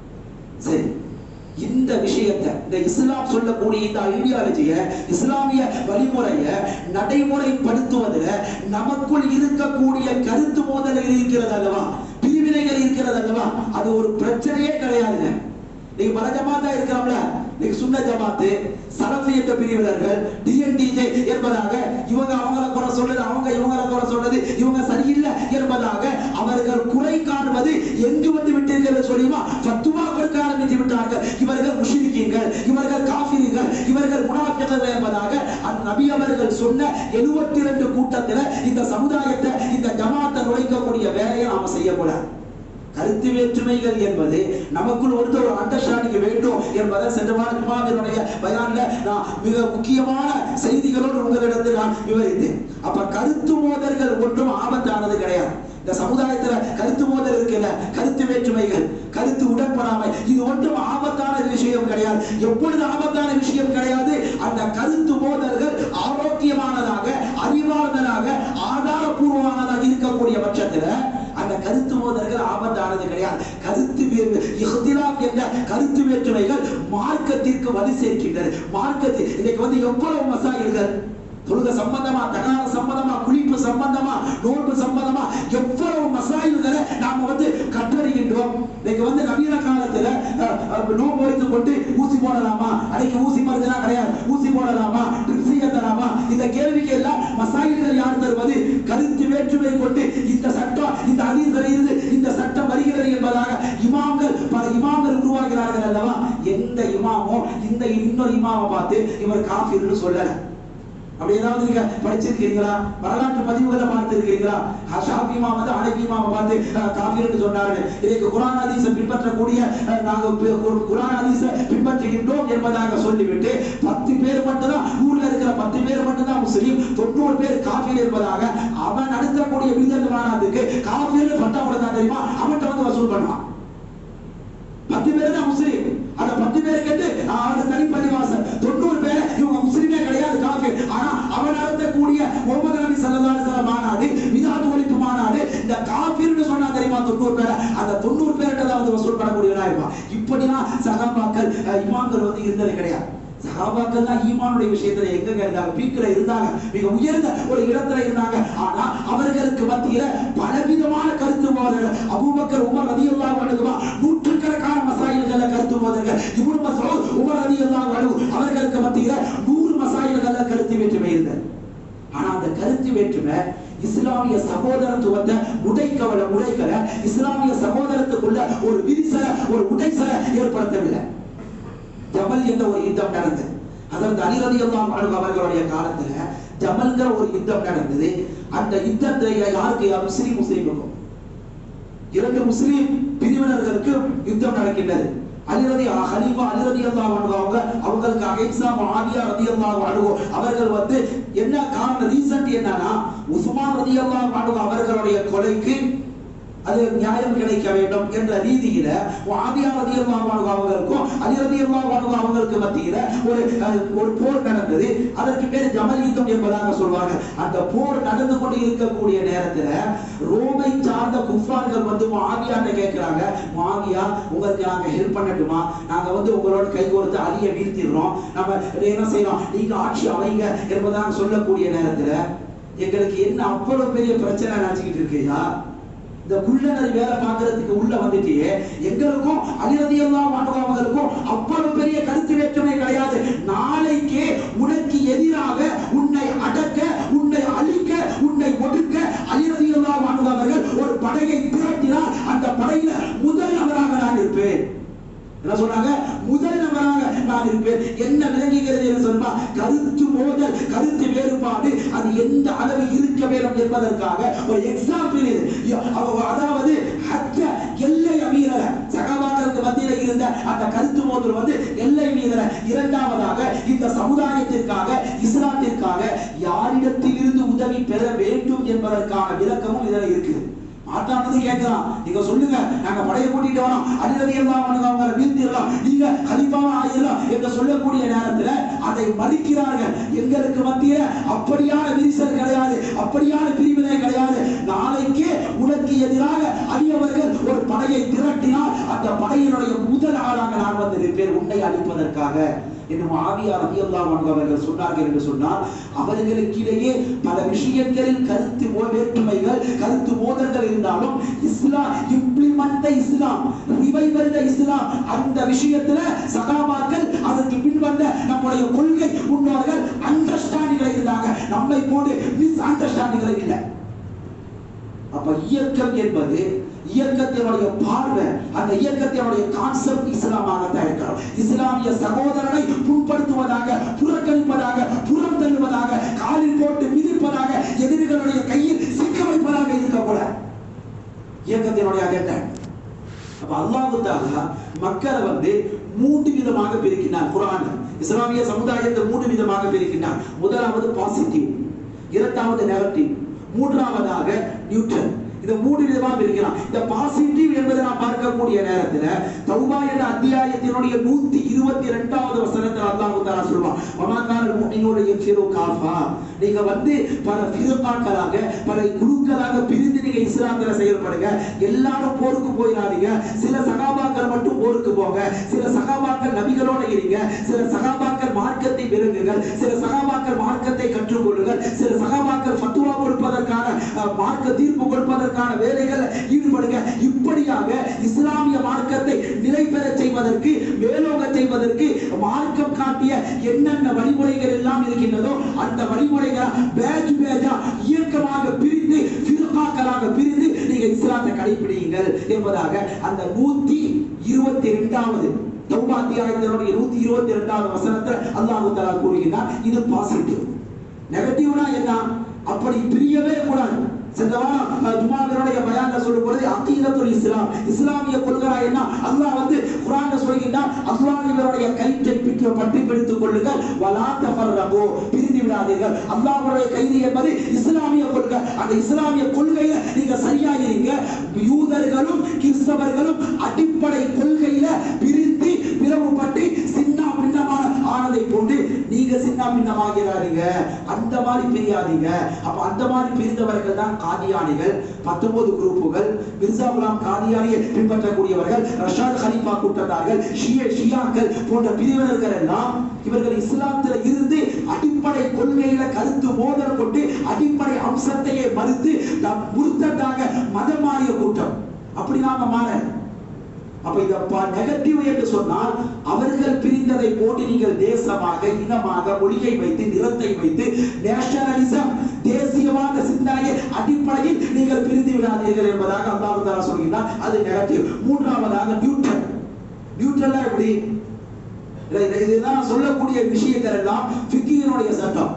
சரி இந்த விஷயத்தை இந்த இஸ்லாம் சொல்லக்கூடிய இந்த ஐடியாலஜிய இஸ்லாமிய வழிமுறைய நடைமுறைப்படுத்துவதில் நமக்குள் இருக்கக்கூடிய கருத்து மோதல்கள் இருக்கிறது அல்லவா பிரிவினைகள் இருக்கிறது அல்லவா அது ஒரு பிரச்சனையே கிடையாதுங்க நீங்க பல ஜமாத்தா இருக்கிறோம்ல நீங்க சுன்ன ஜமாத்து சலஃபி என்ற பிரிவினர்கள் டிஎன்டிஜே என்பதாக இவங்க அவங்கள குறை சொல்றது அவங்க இவங்கள குறை சொல்றது இவங்க சரியில்லை என்பதாக அவர்கள் குறை காணுவது எங்கு வந்து விட்டீர்கள் சொல்லியுமா ஃபத்துவா கொடுக்க ஆரம்பித்து விட்டார்கள் இவர்கள் முஷ்ரிக்கீங்கள் இவர்கள் காஃபிர்கள் இவர்கள் முனாஃபிகள் என்பதாக அந்த நபி அவர்கள் சொன்ன 72 கூட்டத்துல இந்த சமுதாயத்தை இந்த ஜமாத்தை நுழைக்கக்கூடிய வேலையை நாம செய்யக்கூடாது கருத்து வேற்றுமைகள் என்பது நமக்குள் ஒருத்த ஒரு அண்டர்ஸ்டாண்டிங் வேண்டும் என்பதை சென்ற வார ஜுமாவினுடைய பயான்ல நான் மிக முக்கியமான செய்திகளோடு உங்களிடத்தில் நான் விவரித்தேன் அப்ப கருத்து மோதல்கள் ஒன்றும் ஆபத்தானது கிடையாது இந்த சமுதாயத்துல கருத்து மோதல் இருக்குல்ல கருத்து வேற்றுமைகள் கருத்து உடன்படாமை இது ஒன்றும் ஆபத்தான விஷயம் கிடையாது எப்பொழுது ஆபத்தான விஷயம் கிடையாது அந்த கருத்து மோதல்கள் ஆரோக்கியமானதாக அறிவார்ந்ததாக ஆதாரபூர்வமானதாக இருக்கக்கூடிய பட்சத்துல அந்த கருத்து மோதல்கள் ஆபத்தானது கிடையாது கருத்து வே- இஹ்திலாஃப் என்ற கருத்து வேற்றுமைகள் மார்க்கத்திற்கு வலு சேர்க்கின்றது மார்க்கத்தில் இன்னைக்கு வந்து எவ்வளவு மசாயில்கள் தொழுக சம்பந்தமா தகார சம்பந்தமா குளிப்பு சம்பந்தமா நோன்பு சம்பந்தமா எவ்வளவு மசாயில்களை நாம வந்து கற்றறிகின்றோம் இன்னைக்கு வந்து நவீன காலத்துல அஹ், அஹ், நோன்பு வைத்துக் கொண்டு ஊசி போடலாமா அன்னைக்கு ஊசி மருந்துலாம் கிடையாது ஊசி போடலாமா ட்ரிப்ஸ் ஏத்தலாமா இந்த கேள்விக்கு எல்லாம் மசாயில்கள் யார் தருவது கருத்து வேற்றுமை கொண்டு இந்த சட்டம் இந்த அதீஸ் வருகிறது இந்த சட்டம் வருகிறது என்பதாக இமாம்கள் பல இமாம்கள் உருவாகிறார்கள் அல்லவா எந்த இமாமோ இந்த இன்னொரு இமாமை பார்த்து இவர் காஃபிர்னு சொல்லல அப்படி ஏதாவது நீங்க படிச்சிருக்கீங்களா வரலாற்று பதிவுகளை பார்த்திருக்கீங்களா ஷாஃபி இமாம் வந்து ஹனஃபி இமாமை பார்த்து அஹ், காஃபிர்னு சொன்னாரு இதுக்கு குர்ஆன் ஹதீஸை பின்பற்றக்கூடிய அஹ், நாங்க பி- ஒரு குர்ஆன் ஹதீஸை பின்பற்றுகின்றோம் என்பதாக சொல்லிவிட்டு பத்து பேர் மட்டும்தான் ஊர்ல இருக்கிற பத்து பேர் மட்டும்தான் முஸ்லீம் தொண்ணூறு பேர் காஃபிர் என்பதாக அவன் நடத்தக்கூடிய விருதன் மாநாட்டுக்கு காஃபிர்னு பட்டம் கொடுத்தா தெரியுமா அவன்கிட்ட வந்து வசூல் பண்ணுவான் பத்து பேர் தான் முஸ்லீம் அந்த பத்து பேர் கேட்டு அவன் தனிப்பதிவாசல் தொண்ணூறு பேர் இவங்க முஸ்லீமே கிடையாது காஃபிர் ஆனா அவன் நடத்தக்கூடிய முகமது நபி ஸல்லல்லாஹு அலைஹி வஸல்லம் மாநாடு விதாத் ஒழிப்பு மாநாடு இந்த காஃபிர்னு சொன்னா தெரியுமா தொண்ணூறு பேர் அந்த தொண்ணூறு பேர்கிட்ட தான் வந்து வசூல் பண்ணக்கூடியவனா இருப்பான் இப்படிலாம் சகாபாக்கள் அஹ், இமாம்கள் வந்து இருந்தது கிடையாது சகாபாக்கள் தான் ஈமானுடைய விஷயத்துல எங்க இருந்தாங்க பீக்கில் இருந்தாங்க மிக உயர்ந்த ஒரு இடத்துல இருந்தாங்க ஆனா அவர்களுக்கு மத்தியில பலவிதமான கருத்து மோதல்கள் அபூபக்கர் உமர் ரதியல்லாஹு அன்ஹு நூற்றுக்கணக்கான மசாயில்கள கருத்து மோதல்கள் இப்னு மஸ்ஊத் உமர் ரதியல்லாஹு அன்ஹு அவர்களுக்கு மத்தியில நூறு மசாயில்கள கருத்து வேற்றுமை இருந்தது ஆனா அந்த கருத்து வேற்றுமை இஸ்லாமிய சகோதரத்துவத்தை உடைக்கவல உடைக்கல இஸ்லாமிய சகோதரத்துக்குள்ள ஒரு விரிசல ஒரு உடைசல ஏற்படுத்தவில்லை ஜமல் என்ற ஒரு யுத்தம் நடந்தது அதற்கு அலிரதி எல்லாம் அவர்களுடைய காலத்துல ஜமல்ங்கிற ஒரு யுத்தம் நடந்தது அந்த யுத்தத்தை யாருக்கு யார் முஸ்லீம் முஸ்லீமுக்கும் இரண்டு முஸ்லீம் பிரிவினர்களுக்கு யுத்தம் நடக்கின்றது அலிரதி ஹலீஃபா அலிரதி அல்லாஹ் அவங்க அவங்களுக்கு அகைன்ஸ்டா முஆவியா ரலியல்லாஹு அன்ஹு அவர்கள் வந்து என்ன காரணம் ரீசன்ட் என்னன்னா உஸ்மான் ரலியல்லாஹு அன்ஹு அவர்களுடைய கொலைக்கு அது நியாயம் கிடைக்க வேண்டும் என்ற ரீதியில ஆதியா ரதியல்லாஹு அன்ஹு அவங்களுக்கும் அலி ரதியல்லாஹு அன்ஹு அவங்களுக்கு மத்தியில ஒரு அஹ், ஒரு போர் நடந்தது அதற்கு பேர் ஜமல் யுத்தம் என்பதாக சொல்வாங்க அந்த போர் நடந்து கொண்டு இருக்கக்கூடிய நேரத்துல ரோமை சார்ந்த குஃபார்கள் வந்து ஆவியாட்ட கேட்கிறாங்க ஆவியா உங்களுக்கு நாங்க ஹெல்ப் பண்ணட்டுமா நாங்க வந்து உங்களோட கை கோர்த்து அலியை வீழ்த்திடுறோம் நம்ம என்ன செய்யறோம் நீங்க ஆட்சி அமைங்க என்பதாக சொல்லக்கூடிய நேரத்துல எங்களுக்கு என்ன அவ்வளவு பெரிய பிரச்சனை நினைச்சுக்கிட்டு இருக்கியா இந்த குள்ளநரி வேலை பார்க்கறதுக்கு உள்ள வந்துட்டியே எங்களுக்கும் அலிரதியெல்லாம் அவங்களுக்கும் அவ்வளவு பெரிய கருத்து வேற்றுமை கிடையாது நாளைக்கே உனக்கு எதிராக உன்னை அடக்க உன்னை அழிக்க உன்னை ஒடுக்க அலிரதியெல்லாம் அவர்கள் ஒரு படையை திரட்டினால் அந்த படையில முதல் நபராக நான் இருப்பேன் என்ன சொன்னாங்க முதல் நபராக நான் இருப்பேன் என்ன விளங்குகிறது என்று சொன்னா கருத்து மோதல் கருத்து வேறுபாடு அது எந்த அளவு இருக்க வேண்டும் என்பதற்காக ஒரு எக்ஸாம்பிள் இது ய- அவ- அதாவது ஹத்த எல்லை மீறல சகாபாக்களுக்கு மத்தியில இருந்த அந்த கருத்து மோதல் வந்து எல்லை மீறல இரண்டாவதாக இந்த சமுதாயத்திற்காக இஸ்லாத்திற்காக யாரிடத்தில் இருந்து உதவி பெற வேண்டும் என்பதற்கான விளக்கமும் இதுல இருக்குது மாட்டானது கேட்கலாம் நீங்க சொல்லுங்க நாங்க படையை கூட்டிட்டு வரோம் அலிரதி எல்லாம் அவங்க வீழ்த்திடலாம் நீங்க கலிப்பாவா ஆயிடலாம் என்று சொல்லக்கூடிய நேரத்துல அதை மதிக்கிறார்கள் எங்களுக்கு மத்திய அப்படியான விரிசல் கிடையாது அப்படியான பிரிவினை கிடையாது நாளைக்கே உனக்கு எதிராக அடியவர்கள் ஒரு படையை திரட்டினால் அந்த படையினுடைய முதல் ஆளாக நான் வந்து இருப்பேன் உன்னை அழிப்பதற்காக என்று ஆவியார் ரலியல்லாஹு அன்ஹு அவர்கள் சொன்னார்கள் என்று சொன்னால் அவர்களுக்கிடையே பல விஷயங்களில் கருத்து மோ- வேற்றுமைகள் கருத்து மோதல்கள் இருந்தாலும் இஸ்லாம் இம்ப்ளிமெண்ட் த இஸ்லாம் ரிவைவல் த இஸ்லாம் அந்த விஷயத்துல சகாபாக்கள் அதற்கு பின்வந்த நம்முடைய கொள்கை முன்னோர்கள் அண்டர்ஸ்டாண்டிங்ல இருந்தாங்க நம்மை போன்று மிஸ் அண்டர்ஸ்டாண்டிங்ல இல்லை அப்ப இயக்கம் என்பது இயக்கத்தினுடைய பார்வை அந்த இயக்கத்தினுடைய கான்செப்ட் இஸ்லாமாகத்தான் இருக்கிறோம் இஸ்லாமிய சகோதரனை புண்படுத்துவதாக புறக்கணிப்பதாக புறம் தள்ளுவதாக காலில் போட்டு மிதிப்பதாக எதிரிகளுடைய கையில் சிக்க வைப்பதாக இருக்கக்கூடாது இயக்கத்தினுடைய அஜெண்டா அப்ப அல்லாஹு தாலா மக்களை வந்து மூன்று விதமாக பிரிக்கின்றார் குரான் இஸ்லாமிய சமுதாயத்தை மூன்று விதமாக பிரிக்கின்றார் முதலாவது பாசிட்டிவ் இரண்டாவது நெகட்டிவ் மூன்றாவதாக நியூட்ரல் இந்த மூன்று விதமா பிரிக்கலாம் இந்த பாசிட்டிவ் என்பதை நான் பார்க்கக்கூடிய நேரத்துல தௌபா என்ற அத்தியாயத்தினுடைய நூத்தி இருபத்தி ரெண்டாவது வசனத்தில் அல்லாஹ் தாலா சொல்வான் வமாக்கான முனியோட எஃபிரோ காஃபா நீங்க வந்து பல ஃபிரகாக்களாக பல குழுக்களாக பிரிந்து நீங்க இஸ்லாத்துல செயல்படுங்க எல்லாரும் போருக்கு போயிடாதீங்க சில சகாபாக்கள் மட்டும் போருக்கு போங்க சில சகாபாக்கள் நபிகளோட இருங்க சில சகாபாக்கள் மார்க்கத்தை விருங்குங்கள் சில சகாபாக்கள் மார்க்கத்தை கற்றுக்கொள்ளுங்கள் சில சகாபாக்கள் ஃபத்துவா கொடுப்பதற்கான அஹ், மார்க்க தீர்ப்பு கொடுப்பதற்கான வேலைகள் ஈடுபடுங்க இப்படியாக இஸ்லாமிய மார்க்கத்தை நிலை பெறச் செய்வதற்கு மேலோங்க செய்வதற்கு மார்க்கம் காட்டிய என்னென்ன வழிமுறைகள் எல்லாம் இருக்கின்றதோ அந்த வழிமுறைகளை பேஜ் பேஜா இயக்கமாக பிரிந்து ஃபிர்காக்களாக பிரிந்து நீங்க இஸ்லாத்தை கடைபிடியுங்கள் என்பதாக அந்த நூத்தி இருபத்தி இரண்டாவது தௌபா அத்தியாயத்தினுடைய நூத்தி இருபத்தி இரண்டாவது வசனத்தில் அல்லாஹு தஆலா கூறுகிறார் இது பாசிட்டிவ் நெகட்டிவ்னா என்ன அப்படி பிரியவே கூடாது சென்ற வாரம் அஹ், ஜுமாவினுடைய பயான்ல சொல்லும் பொழுது அகீதத்துல் இஸ்லாம் இஸ்லாமிய கொள்கை என்ன அல்லாஹ் வந்து குர்ஆன்ல சொல்கின்றான் அல்லாஹ்வினுடைய கயிற்றை பிடித்து பற்றி பிடித்துக் கொள்ளுங்கள் வலா தஃபர்ரகு பிரிந்து விடாதீர்கள் அல்லாஹ்வுடைய கைது என்பது இஸ்லாமிய கொள்கை அந்த இஸ்லாமிய கொள்கையில நீங்க சரியாக இருங்க யூதர்களும் கிறிஸ்தவர்களும் அடிப்படை கொள்கையில பிரிந்து பிளவுபட்டு சின்ன பின்னமான ஆனதை போன்று நீங்க சின்ன பின்னமாகிறாதீங்க அந்த மாதிரி பிரியாதீங்க அப்ப அந்த மாதிரி பிரிந்தவர்கள் தான் காதியானிகள் பத்தொன்பது குரூப்புகள் மிர்சா குலாம் காதியானியை பின்பற்றக்கூடியவர்கள் ரஷாத் ஹலீஃபா கூட்டத்தார்கள் ஷிய ஷியாக்கள் போன்ற பிரிவினர்கள் எல்லாம் இவர்கள் இஸ்லாத்துல இருந்து அடிப்படை கொள்கையில கருத்து மோதல் கொண்டு அடிப்படை அம்சத்தையே மறுத்து நாம் முருத்ததாக மதம் மாறிய கூட்டம் அப்படி நாம மாற அப்ப இத நெகட்டிவ் என்று சொன்னால் அவர்கள் பிரிந்ததை போட்டு நீங்கள் தேசமாக இனமாக மொழியை வைத்து நிறத்தை வைத்து நேஷனலிசம் தேசியவாத சிந்தனையை அடிப்படையில் நீங்கள் பிரிந்து விடாதீர்கள் என்பதாக அல்லாஹ் தஆலா சொல்கிறார் அது நெகட்டிவ் மூன்றாவதாக நியூட்ரல் நியூட்ரலா எப்படி இல்ல, இது- இதுதான் சொல்லக்கூடிய விஷயங்கள் எல்லாம் ஃபிக்கியினுடைய சட்டம்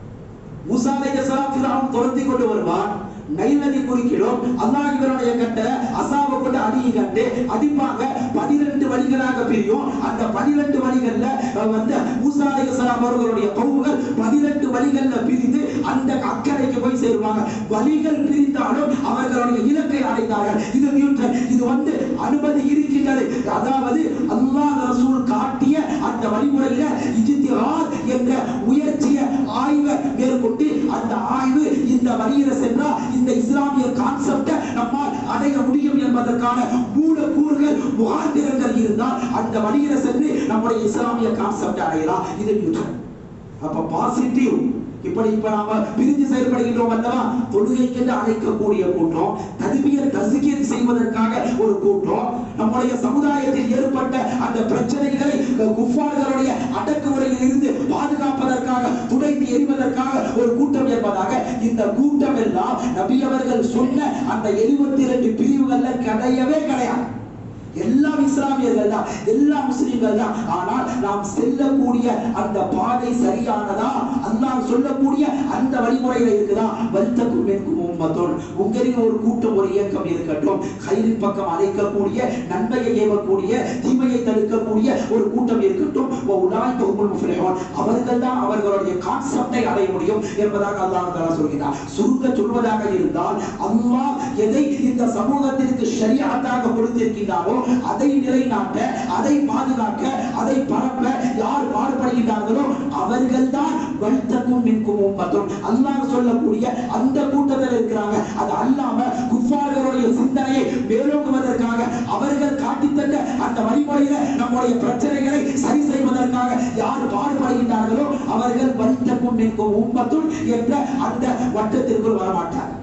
மூசா அலைஹிஸ்ஸலாம் ஃபிரௌன் துரத்தி கொண்டு வருவான் நைல் நதி குறுக்கிடும் அல்லாஹ் இவருடைய கட்ட அசாவை கொண்டு அடியை கண்டு அடிப்பாங்க பனிரெண்டு வழிகளாக பிரியும் அந்த பனிரெண்டு வழிகள்ல அஹ், வந்து மூசா அலைஹிஸ்ஸலாம் அவர்களுடைய கவுகள் பனிரெண்டு வழிகள்ல பிரிந்து அந்த அக்கறைக்கு போய் சேருவாங்க வழிகள் பிரிந்தாலும் அவர்களுடைய இலக்கை அடைந்தார்கள் இது நியூட்ரல் இது வந்து அனுமதி இருக்கின்றது அதாவது அல்லாஹ் ரசூல் காட்டிய அந்த வழிமுறையில இஜ்திஹாத் என்ற முயற்சியை ஆய்வை மேற்கொண்டு அந்த ஆய்வு இந்த வழியில சென்றா இந்த இஸ்லாமிய கான்செப்டை நம்மால் அடைய முடியும் என்பதற்கான மூலக்கூறுகள் முகாந்திரங்கள் இருந்தால் அந்த வழியில சென்று நம்முடைய இஸ்லாமிய கான்செப்டை அடையலாம் இது நியூட்ரல் அப்ப பாசிட்டிவ் இப்படி இப்ப நாம பிரிஞ்சு செயல்படுகின்றோம் அல்லவா தொழுகைக்கென்று அழைக்கக்கூடிய கூட்டம் ததுவியல் தசுகியல் செய்வதற்காக ஒரு கூட்டம் நம்முடைய சமுதாயத்தில் ஏற்பட்ட அந்த பிரச்சனைகளை அஹ், குஃபார்களுடைய அடக்குமுறையில் இருந்து பாதுகாப்பதற்காக துடைத்து எறிவதற்காக ஒரு கூட்டம் என்பதாக இந்த கூட்டம் எல்லாம் நபி அவர்கள் சொன்ன அந்த எழுபத்தி இரண்டு பிரிவுகள்ல கிடையவே கிடையாது எல்லாம் இஸ்லாமியர்கள் தான் எல்லா முஸ்லிம்கள் தான் ஆனால் நாம் செல்லக்கூடிய அந்த பாதை சரியானதா அல்லாஹ் சொல்லக்கூடிய அந்த வழிமுறையில இருக்குதா வல்தக்கும் மின்கும் உம்மத்துன் உங்களின் ஒரு கூட்டம் ஒரு இயக்கம் இருக்கட்டும் கைரின் பக்கம் அழைக்கக்கூடிய நன்மையை ஏவக்கூடிய தீமையை தடுக்கக்கூடிய ஒரு கூட்டம் இருக்கட்டும் உலாய் தொகுமுல் முஃப்லிஹூன் அவர்கள் தான் அவர்களுடைய கான்செப்டை அடைய முடியும் என்பதாக அல்லாஹ் தஆலா சொல்கிறார் சுருங்க சொல்வதாக இருந்தால் அல்லாஹ் எதை இந்த சமூகத்திற்கு ஷரியத்தாக கொடுத்திருக்கிறாரோ அதை நிலைநாட்ட அதை பாதுகாக்க அதை பரப்ப யார் பாடுபடுகின்றார்களோ அவர்கள்தான் வல்தக்கும் மின்கும் உம்மத்துன் அல்லாஹ் சொல்லக்கூடிய அந்த கூட்டத்தில் இருக்கிறாங்க அது அல்லாம குஃபார்களுடைய சிந்தனையை மேலோங்குவதற்காக அவர்கள் காட்டித்தந்த அந்த வழிமுறையில நம்முடைய பிரச்சனைகளை சரி செய்வதற்காக யார் பாடுபடுகின்றார்களோ அவர்கள் வல்தக்கும் மின்கும் உம்மத்துன் என்ற அந்த வட்டத்திற்குள் வரமாட்டார்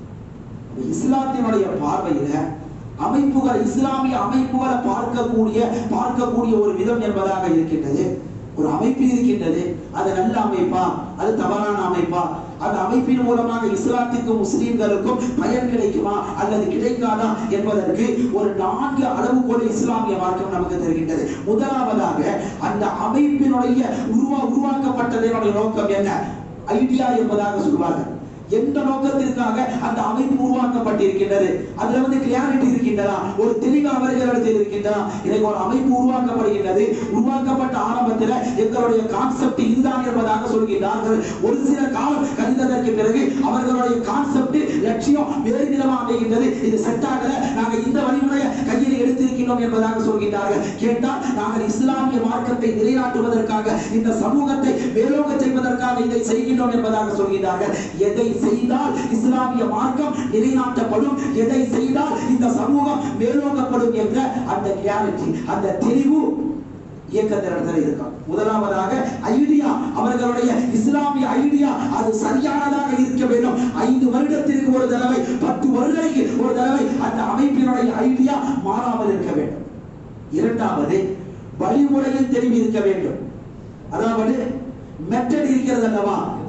இஸ்லாத்தினுடைய பார்வையில அமைப்புகள் இஸ்லாமிய அமைப்புகளை பார்க்கக்கூடிய பார்க்கக்கூடிய ஒரு விதம் என்பதாக இருக்கின்றது ஒரு அமைப்பு இருக்கின்றது அது நல்ல அமைப்பா அது தவறான அமைப்பா அந்த அமைப்பின் மூலமாக இஸ்லாத்திற்கும் முஸ்லிம்களுக்கும் பயன் கிடைக்குமா அல்லது கிடைக்காதா என்பதற்கு ஒரு நான்கு அளவுகோல் இஸ்லாமிய மார்க்கம் நமக்கு தருகின்றது முதலாவதாக அந்த அமைப்பினுடைய உருவா உருவாக்கப்பட்டதனுடைய நோக்கம் என்ன ஐடியா என்பதாக சொல்வார்கள் எந்த நோக்கத்திற்காக அந்த அமைப்பு உருவாக்கப்பட்டிருக்கின்றது அதுல வந்து கிளியாரிட்டி இருக்கின்றதா ஒரு தெளிவு அவர்களிடத்தில் இருக்கின்றதா எனக்கு ஒரு அமைப்பு உருவாக்கப்படுகின்றது உருவாக்கப்பட்ட ஆரம்பத்தில் எங்களுடைய கான்செப்ட் இதுதான் என்பதாக சொல்கின்றார்கள் ஒரு சில காலம் கழிந்ததற்கு பிறகு அவர்களுடைய கான்செப்ட் லட்சியம் வேறு விதமாக அமைகின்றது இது செட் ஆகல நாங்க இந்த வழிமுறையை கையில் எடுத்திருக்கின்றோம் என்பதாக சொல்கின்றார்கள் கேட்டால் நாங்கள் இஸ்லாமிய மார்க்கத்தை நிலைநாட்டுவதற்காக இந்த சமூகத்தை மேலோங்க செய்வதற்காக இதை செய்கின்றோம் என்பதாக சொல்கின்றார்கள் எதை செய்தால் இஸ்லாமிய மார்க்கம் நிலைநாட்டப்படும் எதை செய்தால் இந்த சமூகம் மேலோங்கப்படும் என்ற அந்த கிளாரிட்டி அந்த தெளிவு இயக்கத்தினிடத்தில் இருக்கும் முதலாவதாக ஐடியா அவர்களுடைய இஸ்லாமிய ஐடியா அது சரியானதாக இருக்க வேண்டும் ஐந்து வருடத்திற்கு ஒரு தடவை பத்து வருடங்களுக்கு ஒரு தடவை அந்த அமைப்பினுடைய ஐடியா மாறாமல் இருக்க வேண்டும் இரண்டாவது வழிமுறையில் தெளிவு இருக்க வேண்டும் அதாவது மெத்தட் இருக்கிறது அல்லவா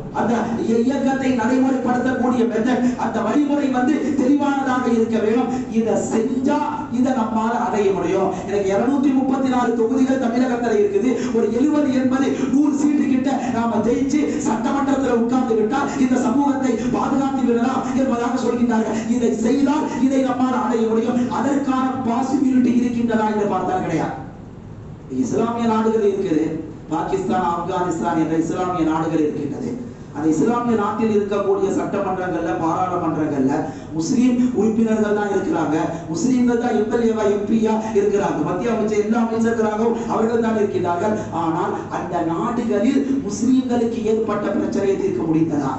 அந்த இய- இயக்கத்தை நடைமுறைப்படுத்தக்கூடிய மெத்தட் அந்த வழிமுறை வந்து தெளிவானதாக இருக்க வேணும் இதை செஞ்சா இதை நம்மால அடைய முடியும் எனக்கு இருநூத்தி முப்பத்தி நாலு தொகுதிகள் தமிழகத்துல இருக்குது ஒரு எழுபது எண்பது நூறு சீட்டு கிட்ட நாம ஜெயிச்சு சட்டமன்றத்தில் உட்கார்ந்து விட்டால் இந்த சமூகத்தை பாதுகாத்து விடலாம் என்பதாக சொல்கின்றார்கள் இதை செய்தால் இதை நம்மால் அடைய முடியும் அதற்கான பாசிபிலிட்டி இருக்கின்றதா என்று பார்த்தால் கிடையாது இஸ்லாமிய நாடுகள் இருக்குது பாகிஸ்தான் ஆப்கானிஸ்தான் என்ற இஸ்லாமிய நாடுகள் இருக்கின்றது அந்த இஸ்லாமிய நாட்டில் இருக்கக்கூடிய சட்டமன்றங்கள்ல பாராளுமன்றங்கள்ல முஸ்லீம் உறுப்பினர்கள் தான் இருக்கிறாங்க முஸ்லீம்கள் தான் எம்எல்ஏவா எம்பியா இருக்கிறாங்க மத்திய அமைச்சர் எல்லா அமைச்சர்களாகவும் அவர்கள் தான் இருக்கின்றார்கள் ஆனால் அந்த நாடுகளில் முஸ்லீம்களுக்கு ஏற்பட்ட பிரச்சனையை தீர்க்க முடிந்ததா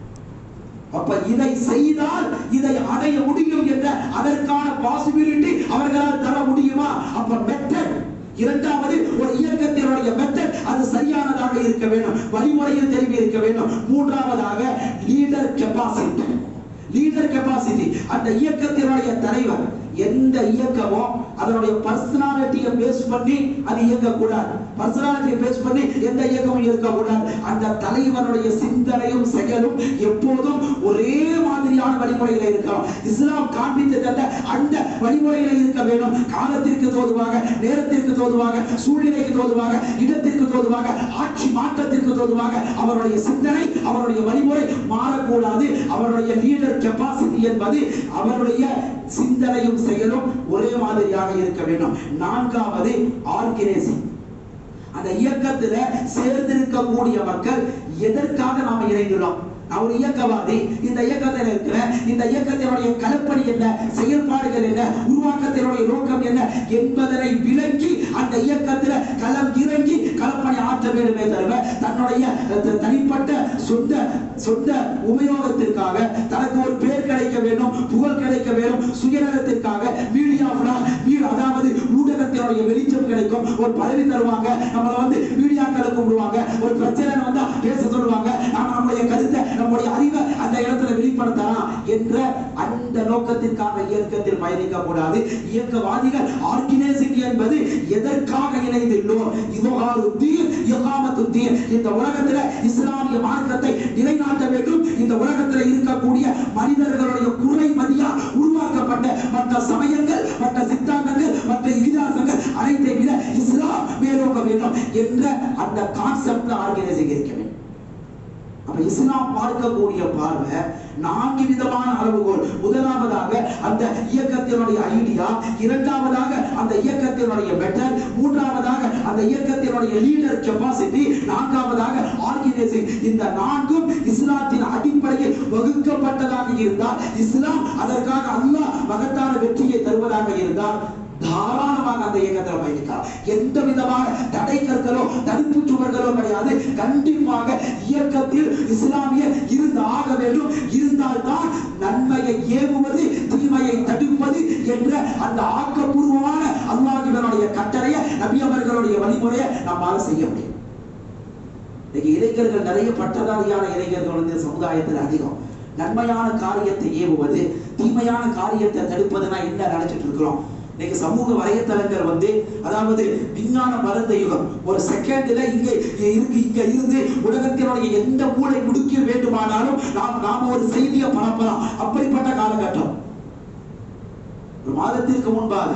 அப்ப இதை செய்தால் இதை அடைய முடியும் என்ற அதற்கான பாசிபிலிட்டி அவர்களால் தர முடியுமா அப்ப மெத்தட் இரண்டாவது ஒரு இயக்கத்தினுடைய மெத்தட் அது சரியானதாக இருக்க வேண்டும் வழிமுறையில் தெளிவு இருக்க வேண்டும் மூன்றாவதாக லீடர் கெப்பாசிட்டி லீடர் கெப்பாசிட்டி அந்த இயக்கத்தினுடைய தலைவர் எந்த இயக்கமோ அதனுடைய பர்சனாலிட்டியை பேஸ் பண்ணி அது இயங்கக்கூடாது பர்சனாலிட்டியை பேஸ் பண்ணி எந்த இயக்கமும் இருக்கக்கூடாது அந்த தலைவனுடைய சிந்தனையும் செயலும் எப்போதும் ஒரே மாதிரியான வழிமுறையில இருக்கணும் இஸ்லாம் காண்பித்ததல்ல அந்த வழிமுறையில இருக்க வேண்டும் காலத்திற்கு தோதுவாக நேரத்திற்கு தோதுவாக சூழ்நிலைக்கு தோதுவாக இடத்திற்கு தோதுவாக ஆட்சி மாற்றத்திற்கு தோதுவாக அவருடைய சிந்தனை அவருடைய வழிமுறை மாறக்கூடாது அவருடைய லீடர் கெப்பாசிட்டி என்பது அவருடைய சிந்தனையும் செயலும் ஒரே மாதிரியாக இருக்க வேண்டும் நான்காவது ஆர்கனைசிங் அந்த இயக்கத்துல சேர்ந்திருக்கக்கூடிய மக்கள் எதற்காக நாம இணைந்துள்ளோம் நான் ஒரு இயக்கவாதி இந்த இயக்கத்தில் இருக்கிற இந்த இயக்கத்தினுடைய கலப்பணி என்ன செயல்பாடுகள் என்ன உருவாக்கத்தினுடைய நோக்கம் என்ன என்பதனை விளக்கி அந்த இயக்கத்தில் களம் இறங்கி களப்பணி ஆற்ற வேண்டுமே தவிர தன்னுடைய த- தனிப்பட்ட சொந்த சொந்த உபயோகத்திற்காக தனக்கு ஒரு பேர் கிடைக்க வேண்டும் புகழ் கிடைக்க வேண்டும் சுயநலத்திற்காக மீடியா அதாவது ஊடகத்தினுடைய வெளிச்சம் கிடைக்கும் ஒரு பதவி தருவாங்க நம்மள வந்து மீடியாக்களுக்கு கூப்பிடுவாங்க ஒரு பிரச்சனை வந்தா பேச சொல்லுவாங்க நாம நம்முடைய கருத்தை நம்முடைய அறிவை அந்த இடத்துல வெளிப்படுத்தலாம் என்ற அந்த நோக்கத்திற்காக இயக்கத்தில் பயணிக்க கூடாது இயக்கவாதிகள் ஆர்கனைசிங் என்பது எதற்காக இணைந்துள்ளோம் இதுகாருத்தீன் இகாமத்துத்தீன் இந்த உலகத்துல இஸ்லாமிய மார்க்கத்தை நிலைநாட்ட வேண்டும் இந்த உலகத்துல இருக்கக்கூடிய மனிதர்களுடைய குறை மதியா உருவாக்கப்பட்ட மற்ற சமயங்கள் மற்ற சித்தாந்தங்கள் மற்ற இதிகாசங்கள் அனைத்தை விட இஸ்லாம் மேலோங்க வேண்டும் என்ற அந்த கான்செப்ட் ஆர்கனைசிங் இருக்க வேண்டும் அப்ப இஸ்லாம் பார்க்கக்கூடிய பார்வை நான்கு விதமான அளவுகோல் முதலாவதாக அந்த இயக்கத்தினுடைய ஐடியா இரண்டாவதாக அந்த இயக்கத்தினுடைய மெட்டல் மூன்றாவதாக அந்த இயக்கத்தினுடைய லீடர் கெப்பாசிட்டி நான்காவதாக ஆர்கனைசிங் இந்த நான்கும் இஸ்லாத்தின் அடிப்படையில் வகுக்கப்பட்டதாக இருந்தால் இஸ்லாம் அதற்காக அல்லாஹ் மகத்தான வெற்றியை தருவதாக இருந்தால் தாராளமாக அந்த இயக்கத்தில் பயணிக்கலாம் எந்த விதமான தடை கற்களோ தடுப்பு சுவர்களோ கிடையாது கண்டிப்பாக இயக்கத்தில் இஸ்லாமிய இருந்து ஆக வேண்டும் இருந்தால்தான் நன்மையை ஏவுவது தீமையை தடுப்பது என்ற அந்த ஆக்கப்பூர்வமான அல்லாஹ்வினுடைய கட்டளையை நபி அவர்களுடைய வழிமுறையை நம்மால செய்ய முடியும் இன்னைக்கு இளைஞர்கள் நிறைய பட்டதாரியான இளைஞர்கள் வந்து சமுதாயத்தில் அதிகம் நன்மையான காரியத்தை ஏவுவது தீமையான காரியத்தை தடுப்பதுனா என்ன நினைச்சிட்டு இருக்கிறோம் இன்னைக்கு சமூக வலைத்தளங்கள் வந்து அதாவது விஞ்ஞான மருந்த யுகம் ஒரு செகண்ட்ல இங்க இருக்கு இங்க இருந்து உலகத்தினுடைய எந்த மூளை முடுக்கி வேண்டுமானாலும் நாம் நாம ஒரு செய்தியை பரப்பலாம் அப்படிப்பட்ட காலகட்டம் ஒரு மாதத்திற்கு முன்பாக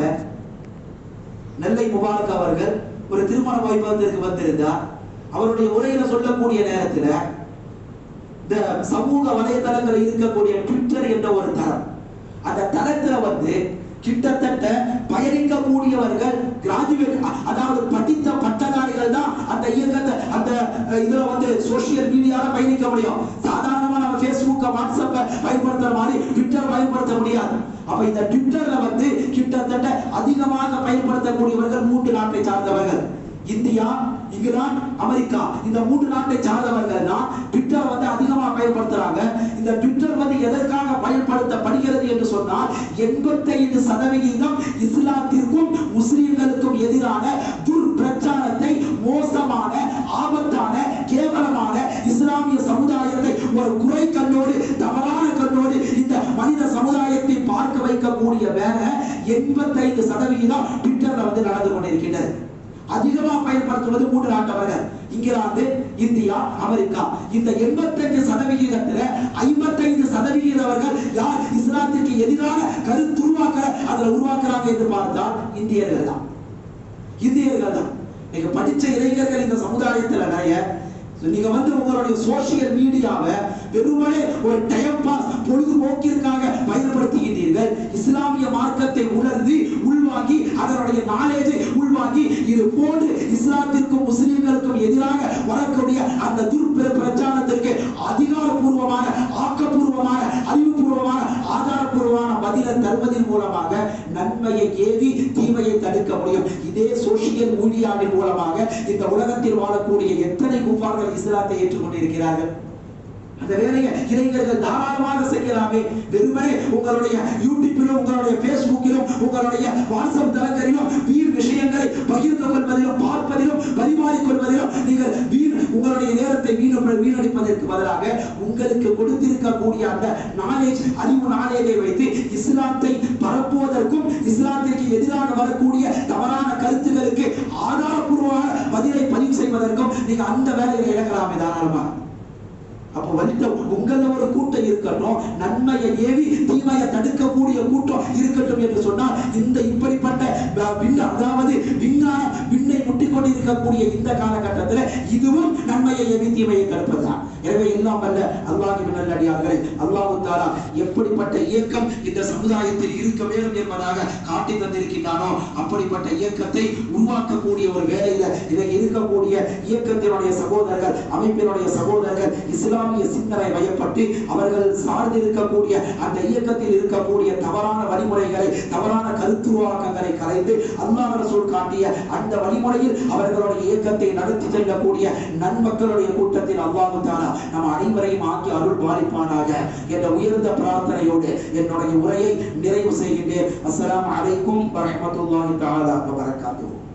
நெல்லை முபாரக் அவர்கள் ஒரு திருமண வைபவத்திற்கு வந்திருந்தார் அவருடைய உரையில சொல்லக்கூடிய நேரத்துல இந்த சமூக வலைதளங்களில் இருக்கக்கூடிய ட்விட்டர் என்ற ஒரு தளம் அந்த தளத்துல வந்து கிட்டத்தட்ட பயணிக்கக்கூடியவர்கள் கிராஜுவேட் அதாவது படித்த பட்டதாரிகள் தான் அந்த இயக்கத்தை அந்த அஹ், இதுல வந்து சோசியல் மீடியால பயணிக்க முடியும் சாதாரணமா நம்ம ஃபேஸ்புக்க வாட்ஸ்அப்பை பயன்படுத்துற மாதிரி ட்விட்டர் பயன்படுத்த முடியாது அப்ப இந்த ட்விட்டர்ல வந்து கிட்டத்தட்ட அதிகமாக பயன்படுத்தக்கூடியவர்கள் மூன்று நாட்டை சார்ந்தவர்கள் இந்தியா இங்கிலாந்து அமெரிக்கா இந்த மூன்று நாட்டை சார்ந்தவர்கள் தான் ட்விட்டர் வந்து அதிகமாக பயன்படுத்துறாங்க இந்த ட்விட்டர் வந்து எதற்காக பயன்படுத்தப்படுகிறது என்று சொன்னால் எண்பத்தைந்து சதவிகிதம் இஸ்லாத்திற்கும் முஸ்லிம்களுக்கும் எதிரான துர்பிரச்சாரத்தை மோசமான ஆபத்தான கேவலமான இஸ்லாமிய சமுதாயத்தை ஒரு குறை கண்ணோடு தவறான கண்ணோடு இந்த மனித சமுதாயத்தை பார்க்க வைக்கக்கூடிய வேலை எண்பத்தைந்து சதவிகிதம் ட்விட்டர்ல வந்து நடந்து கொண்டிருக்கின்றது அதிகமா பயன்படுத்துவது மூன்று நாட்டவர்கள் இங்கிலாந்து இந்தியா அமெரிக்கா இந்த எண்பத்தஞ்சு சதவிகிதத்துல ஐம்பத்தைந்து சதவிகிதவர்கள் யார் இஸ்லாத்திற்கு எதிராக கருத்துருவாக்க அதுல உருவாக்குறாங்க என்று பார்த்தால் இந்தியர்கள் தான் இந்தியர்கள் தான் நீங்க படிச்ச இளைஞர்கள் இந்த சமுதாயத்துல நிறைய நீங்க வந்து உங்களுடைய சோசியல் மீடியாவை வெறுமனே ஒரு டைம் பாஸ் பொழுதுபோக்கிற்காக பயன்படுத்துகின்றீர்கள் இஸ்லாமிய மார்க்கத்தை உணர்ந்து உள்வாங்கி அதனுடைய நாலேஜை உள்வாங்கி இது போன்று இஸ்லாத்திற்கும் முஸ்லிம்களுக்கும் எதிராக வரக்கூடிய அந்த துர்பிர பிரச்சாரத்திற்கு அதிகாரப்பூர்வமான ஆக்கப்பூர்வமான அறிவுபூர்வமான ஆதாரப்பூர்வமான பதிலை தருவதன் மூலமாக நன்மையை ஏவி தீமையை தடுக்க முடியும் இதே சோசியல் மீடியாவின் மூலமாக இந்த உலகத்தில் வாழக்கூடிய எத்தனை குப்பார்கள் இஸ்லாத்தை ஏற்றுக்கொண்டிருக்கிறார்கள் அந்த வேலையை இளைஞர்கள் தாராளமாக செய்யலாமே வெறுமனே உங்களுடைய யூடியூப்பிலும் உங்களுடைய பேஸ்புக்கிலும் உங்களுடைய வாட்ஸ்அப் தளங்களிலும் வீண் விஷயங்களை பகிர்ந்து கொள்வதிலும் பார்ப்பதிலும் பரிமாறிக் கொள்வதிலும் நீங்கள் வீண் உங்களுடைய நேரத்தை வீண வீணடிப்பதற்கு பதிலாக உங்களுக்கு கொடுத்திருக்கக்கூடிய அந்த நாலேஜ் அறிவு நாலேஜை வைத்து இஸ்லாத்தை பரப்புவதற்கும் இஸ்லாத்திற்கு எதிராக வரக்கூடிய தவறான கருத்துகளுக்கு ஆதாரப்பூர்வமான பதிலை பதிவு செய்வதற்கும் நீங்க அந்த வேலையை இழக்கலாமே தாராளமாக அப்ப வலித்த உங்கள ஒரு கூட்டம் இருக்கட்டும் நன்மையை ஏவி தீமையை தடுக்கக்கூடிய கூட்டம் இருக்கட்டும் என்று சொன்னால் இந்த இப்படிப்பட்ட வ- விண்ண அதாவது விஞ்ஞானம் விண்ணை முட்டிக் கொண்டிருக்கக்கூடிய இந்த காலகட்டத்தில் இதுவும் நன்மையை ஏவி தீமையை தடுப்பதுதான் எனவே எல்லாம் வல்ல அல்லாஹ் நல்லடியார்களே அல்லாஹு தாலா எப்படிப்பட்ட இயக்கம் இந்த சமுதாயத்தில் இருக்க வேண்டும் என்பதாக காட்டி தந்திருக்கின்றானோ அப்படிப்பட்ட இயக்கத்தை உருவாக்கக்கூடிய ஒரு வேலையில இதை இருக்கக்கூடிய இயக்கத்தினுடைய சகோதரர்கள் அமைப்பினுடைய சகோதரர்கள் இஸ்லாமிய சிந்தனை வயப்பட்டு அவர்கள் சார்ந்து இருக்கக்கூடிய அந்த இயக்கத்தில் இருக்கக்கூடிய தவறான வழிமுறைகளை தவறான கருத்துருவாக்கங்களை கலைந்து அல்லாஹ் ரசூல் காட்டிய அந்த வழிமுறையில் அவர்களுடைய இயக்கத்தை நடத்தி செல்லக்கூடிய நன்மக்களுடைய கூட்டத்தில் அல்லாஹு தாலா நம் அனைவரையும் ஆக்கி அருள் பாலிப்பானாக என்ற உயர்ந்த பிரார்த்தனையோடு என்னுடைய உரையை நிறைவு செய்கின்றேன் அஸ்ஸலாமு அலைக்கும் வரஹ்மத்துல்லாஹி தஆலா வபரகாத்துஹு